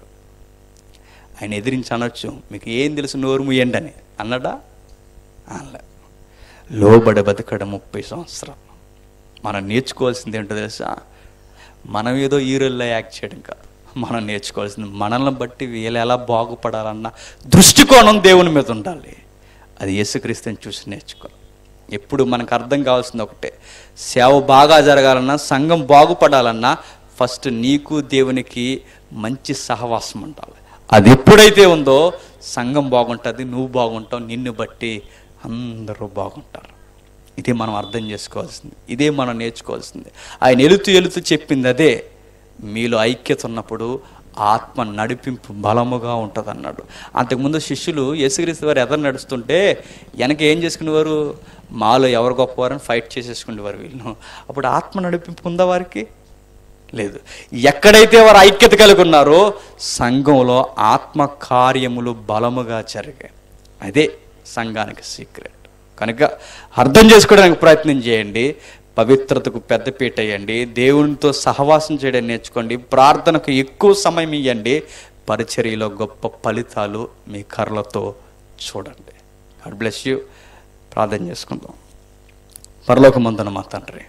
ఆయన ఎదిరించి అనొచ్చు మీకు ఏం తెలుసు నోరు ముయ్యండి అని అన్నాడా అనలే లోబడి బతికాడు ముప్పై సంవత్సరాలు మనం నేర్చుకోవాల్సింది ఏంటో తెలుసా మనం ఏదో హీరోల్లో యాక్ట్ చేయడం కాదు మనం నేర్చుకోవాల్సింది మనల్ని బట్టి వీళ్ళు ఎలా బాగుపడాలన్న దృష్టికోణం దేవుని మీద ఉండాలి అది యేసుక్రీస్తుని చూసి నేర్చుకోవాలి ఎప్పుడు మనకు అర్థం కావాల్సింది ఒకటే సేవ బాగా జరగాలన్నా సంఘం బాగుపడాలన్నా ఫస్ట్ నీకు దేవునికి మంచి సహవాసం ఉండాలి అది ఎప్పుడైతే ఉందో సంఘం బాగుంటుంది నువ్వు బాగుంటావు నిన్ను బట్టి అందరూ బాగుంటారు ఇదే మనం అర్థం చేసుకోవాల్సింది ఇదే మనం నేర్చుకోవాల్సింది ఆయన ఎలుతూ ఎలుతూ చెప్పింది అదే మీలో ఐక్యత ఉన్నప్పుడు ఆత్మ నడిపింపు బలముగా ఉంటుంది అన్నాడు అంతకుముందు శిష్యులు యేసుక్రీస్తు వారు ఎదరు నడుస్తుంటే వెనక ఏం చేసుకునేవారు మాలో ఎవరు గొప్పవారని ఫైట్ చేసేసుకునేవారు వీళ్ళు అప్పుడు ఆత్మ నడిపింపు ఉందా వారికి లేదు ఎక్కడైతే వారు ఐక్యత కలిగి ఉన్నారో సంఘంలో ఆత్మ కార్యములు బలముగా జరిగాయి అదే సంఘానికి సీక్రెట్ కనుక అర్థం చేసుకోవడానికి ప్రయత్నం చేయండి పవిత్రతకు పెద్దపీట వేయండి దేవునితో సహవాసం చేయడం నేర్చుకోండి ప్రార్థనకు ఎక్కువ సమయం ఇవ్వండి పరిచర్యలో గొప్ప ఫలితాలు మీ కర్రలతో చూడండి గాడ్ బ్లెస్ యూ ప్రార్థన చేసుకుందాం పరలోకమందున మా తండ్రి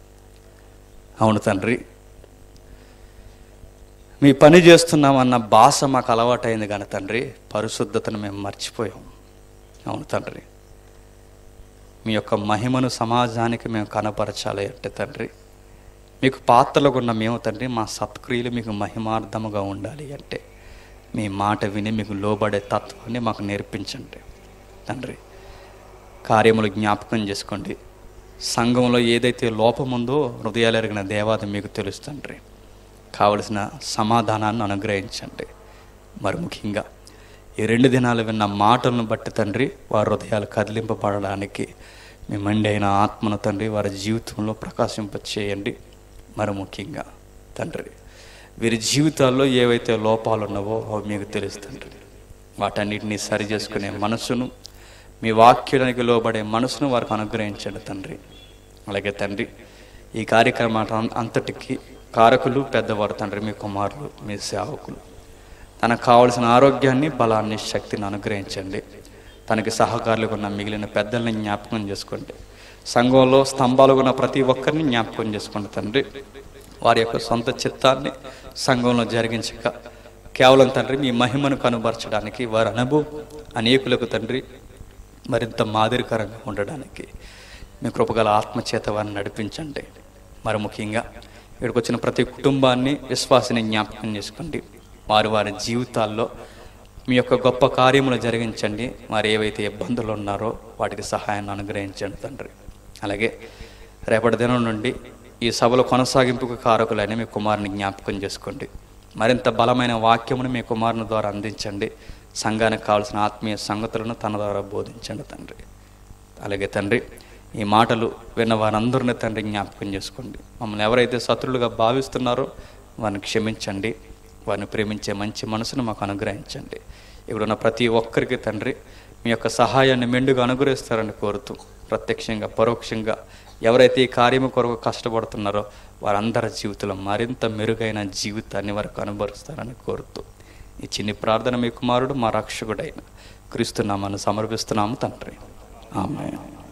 అవును తండ్రి మీ పని చేస్తున్నామన్న భాష మాకు అలవాటైంది కానీ తండ్రి పరిశుద్ధతను మేము మర్చిపోయాం అవును తండ్రి మీ యొక్క మహిమను సమాజానికి మేము కనపరచాలి అంటే తండ్రి మీకు పాత్రలకు ఉన్న మేము తండ్రి మా సత్క్రియలు మీకు మహిమార్థముగా ఉండాలి అంటే మీ మాట విని మీకు లోబడే తత్వాన్ని మాకు నేర్పించండి తండ్రి కార్యములు జ్ఞాపకం చేసుకోండి సంఘంలో ఏదైతే లోపం ఉందో హృదయాలు ఎరిగిన దేవాది మీకు తెలుస్తుంది కావలసిన సమాధానాన్ని అనుగ్రహించండి మరి ముఖ్యంగా ఈ రెండు దినాలు విన్న మాటలను బట్టి తండ్రి వారి హృదయాలు కదిలింపబడడానికి మీ మండి అయిన ఆత్మను తండ్రి వారి జీవితంలో ప్రకాశింపచేయండి మరి ముఖ్యంగా తండ్రి వీరి జీవితాల్లో ఏవైతే లోపాలు ఉన్నావో అవి మీకు తెలుస్తుంది వాటన్నిటిని సరి చేసుకునే మనసును మీ వాక్యానికి లోబడే మనసును వారికి అనుగ్రహించండి తండ్రి అలాగే తండ్రి ఈ కార్యక్రమం అంతటికి కారకులు పెద్దవారు తండ్రి మీ కుమారులు మీ సేవకులు తనకు కావలసిన ఆరోగ్యాన్ని బలాన్ని శక్తిని అనుగ్రహించండి తనకి సహకారులుగా ఉన్న మిగిలిన పెద్దల్ని జ్ఞాపకం చేసుకోండి సంఘంలో స్తంభాలుగా ఉన్న ప్రతి ఒక్కరిని జ్ఞాపకం చేసుకోండి తండ్రి వారి యొక్క సొంత చిత్తాన్ని సంఘంలో జరిగించక కేవలం తండ్రి మీ మహిమను కనుబరచడానికి వారి అనుభవం అనేకులకు తండ్రి మరింత మాదిరికరంగా ఉండడానికి మీ కృపగల ఆత్మచేత వారిని నడిపించండి మరి ముఖ్యంగా ఇక్కడికి వచ్చిన ప్రతి కుటుంబాన్ని విశ్వాసిని జ్ఞాపకం చేసుకోండి వారి వారి జీవితాల్లో మీ యొక్క గొప్ప కార్యములు జరిగించండి వారు ఏవైతే ఇబ్బందులు ఉన్నారో వాటికి సహాయాన్ని అనుగ్రహించండి తండ్రి అలాగే రేపటి దినం నుండి ఈ సభలో కొనసాగింపుకు కారకులైన మీ కుమారుని జ్ఞాపకం చేసుకోండి మరింత బలమైన వాక్యమును మీ కుమారుని ద్వారా అందించండి సంఘానికి కావాల్సిన ఆత్మీయ సంగతులను తన ద్వారా బోధించండి తండ్రి అలాగే తండ్రి ఈ మాటలు విన్న వారందరిని తండ్రి జ్ఞాపకం చేసుకోండి మమ్మల్ని ఎవరైతే శత్రులుగా భావిస్తున్నారో వారిని క్షమించండి వారిని ప్రేమించే మంచి మనసును మాకు అనుగ్రహించండి ఇక్కడున్న ప్రతి ఒక్కరికి తండ్రి మీ యొక్క సహాయాన్ని మెండుగా అనుగ్రహిస్తారని కోరుతూ ప్రత్యక్షంగా పరోక్షంగా ఎవరైతే ఈ కార్యము కొరకు కష్టపడుతున్నారో వారందరి జీవితంలో మరింత మెరుగైన జీవితాన్ని వారికి అనుభవిస్తారని కోరుతూ ఈ చిన్ని ప్రార్థన మీ కుమారుడు మా రక్షకుడైన క్రీస్తునామాను సమర్పిస్తున్నాము తండ్రి ఆమె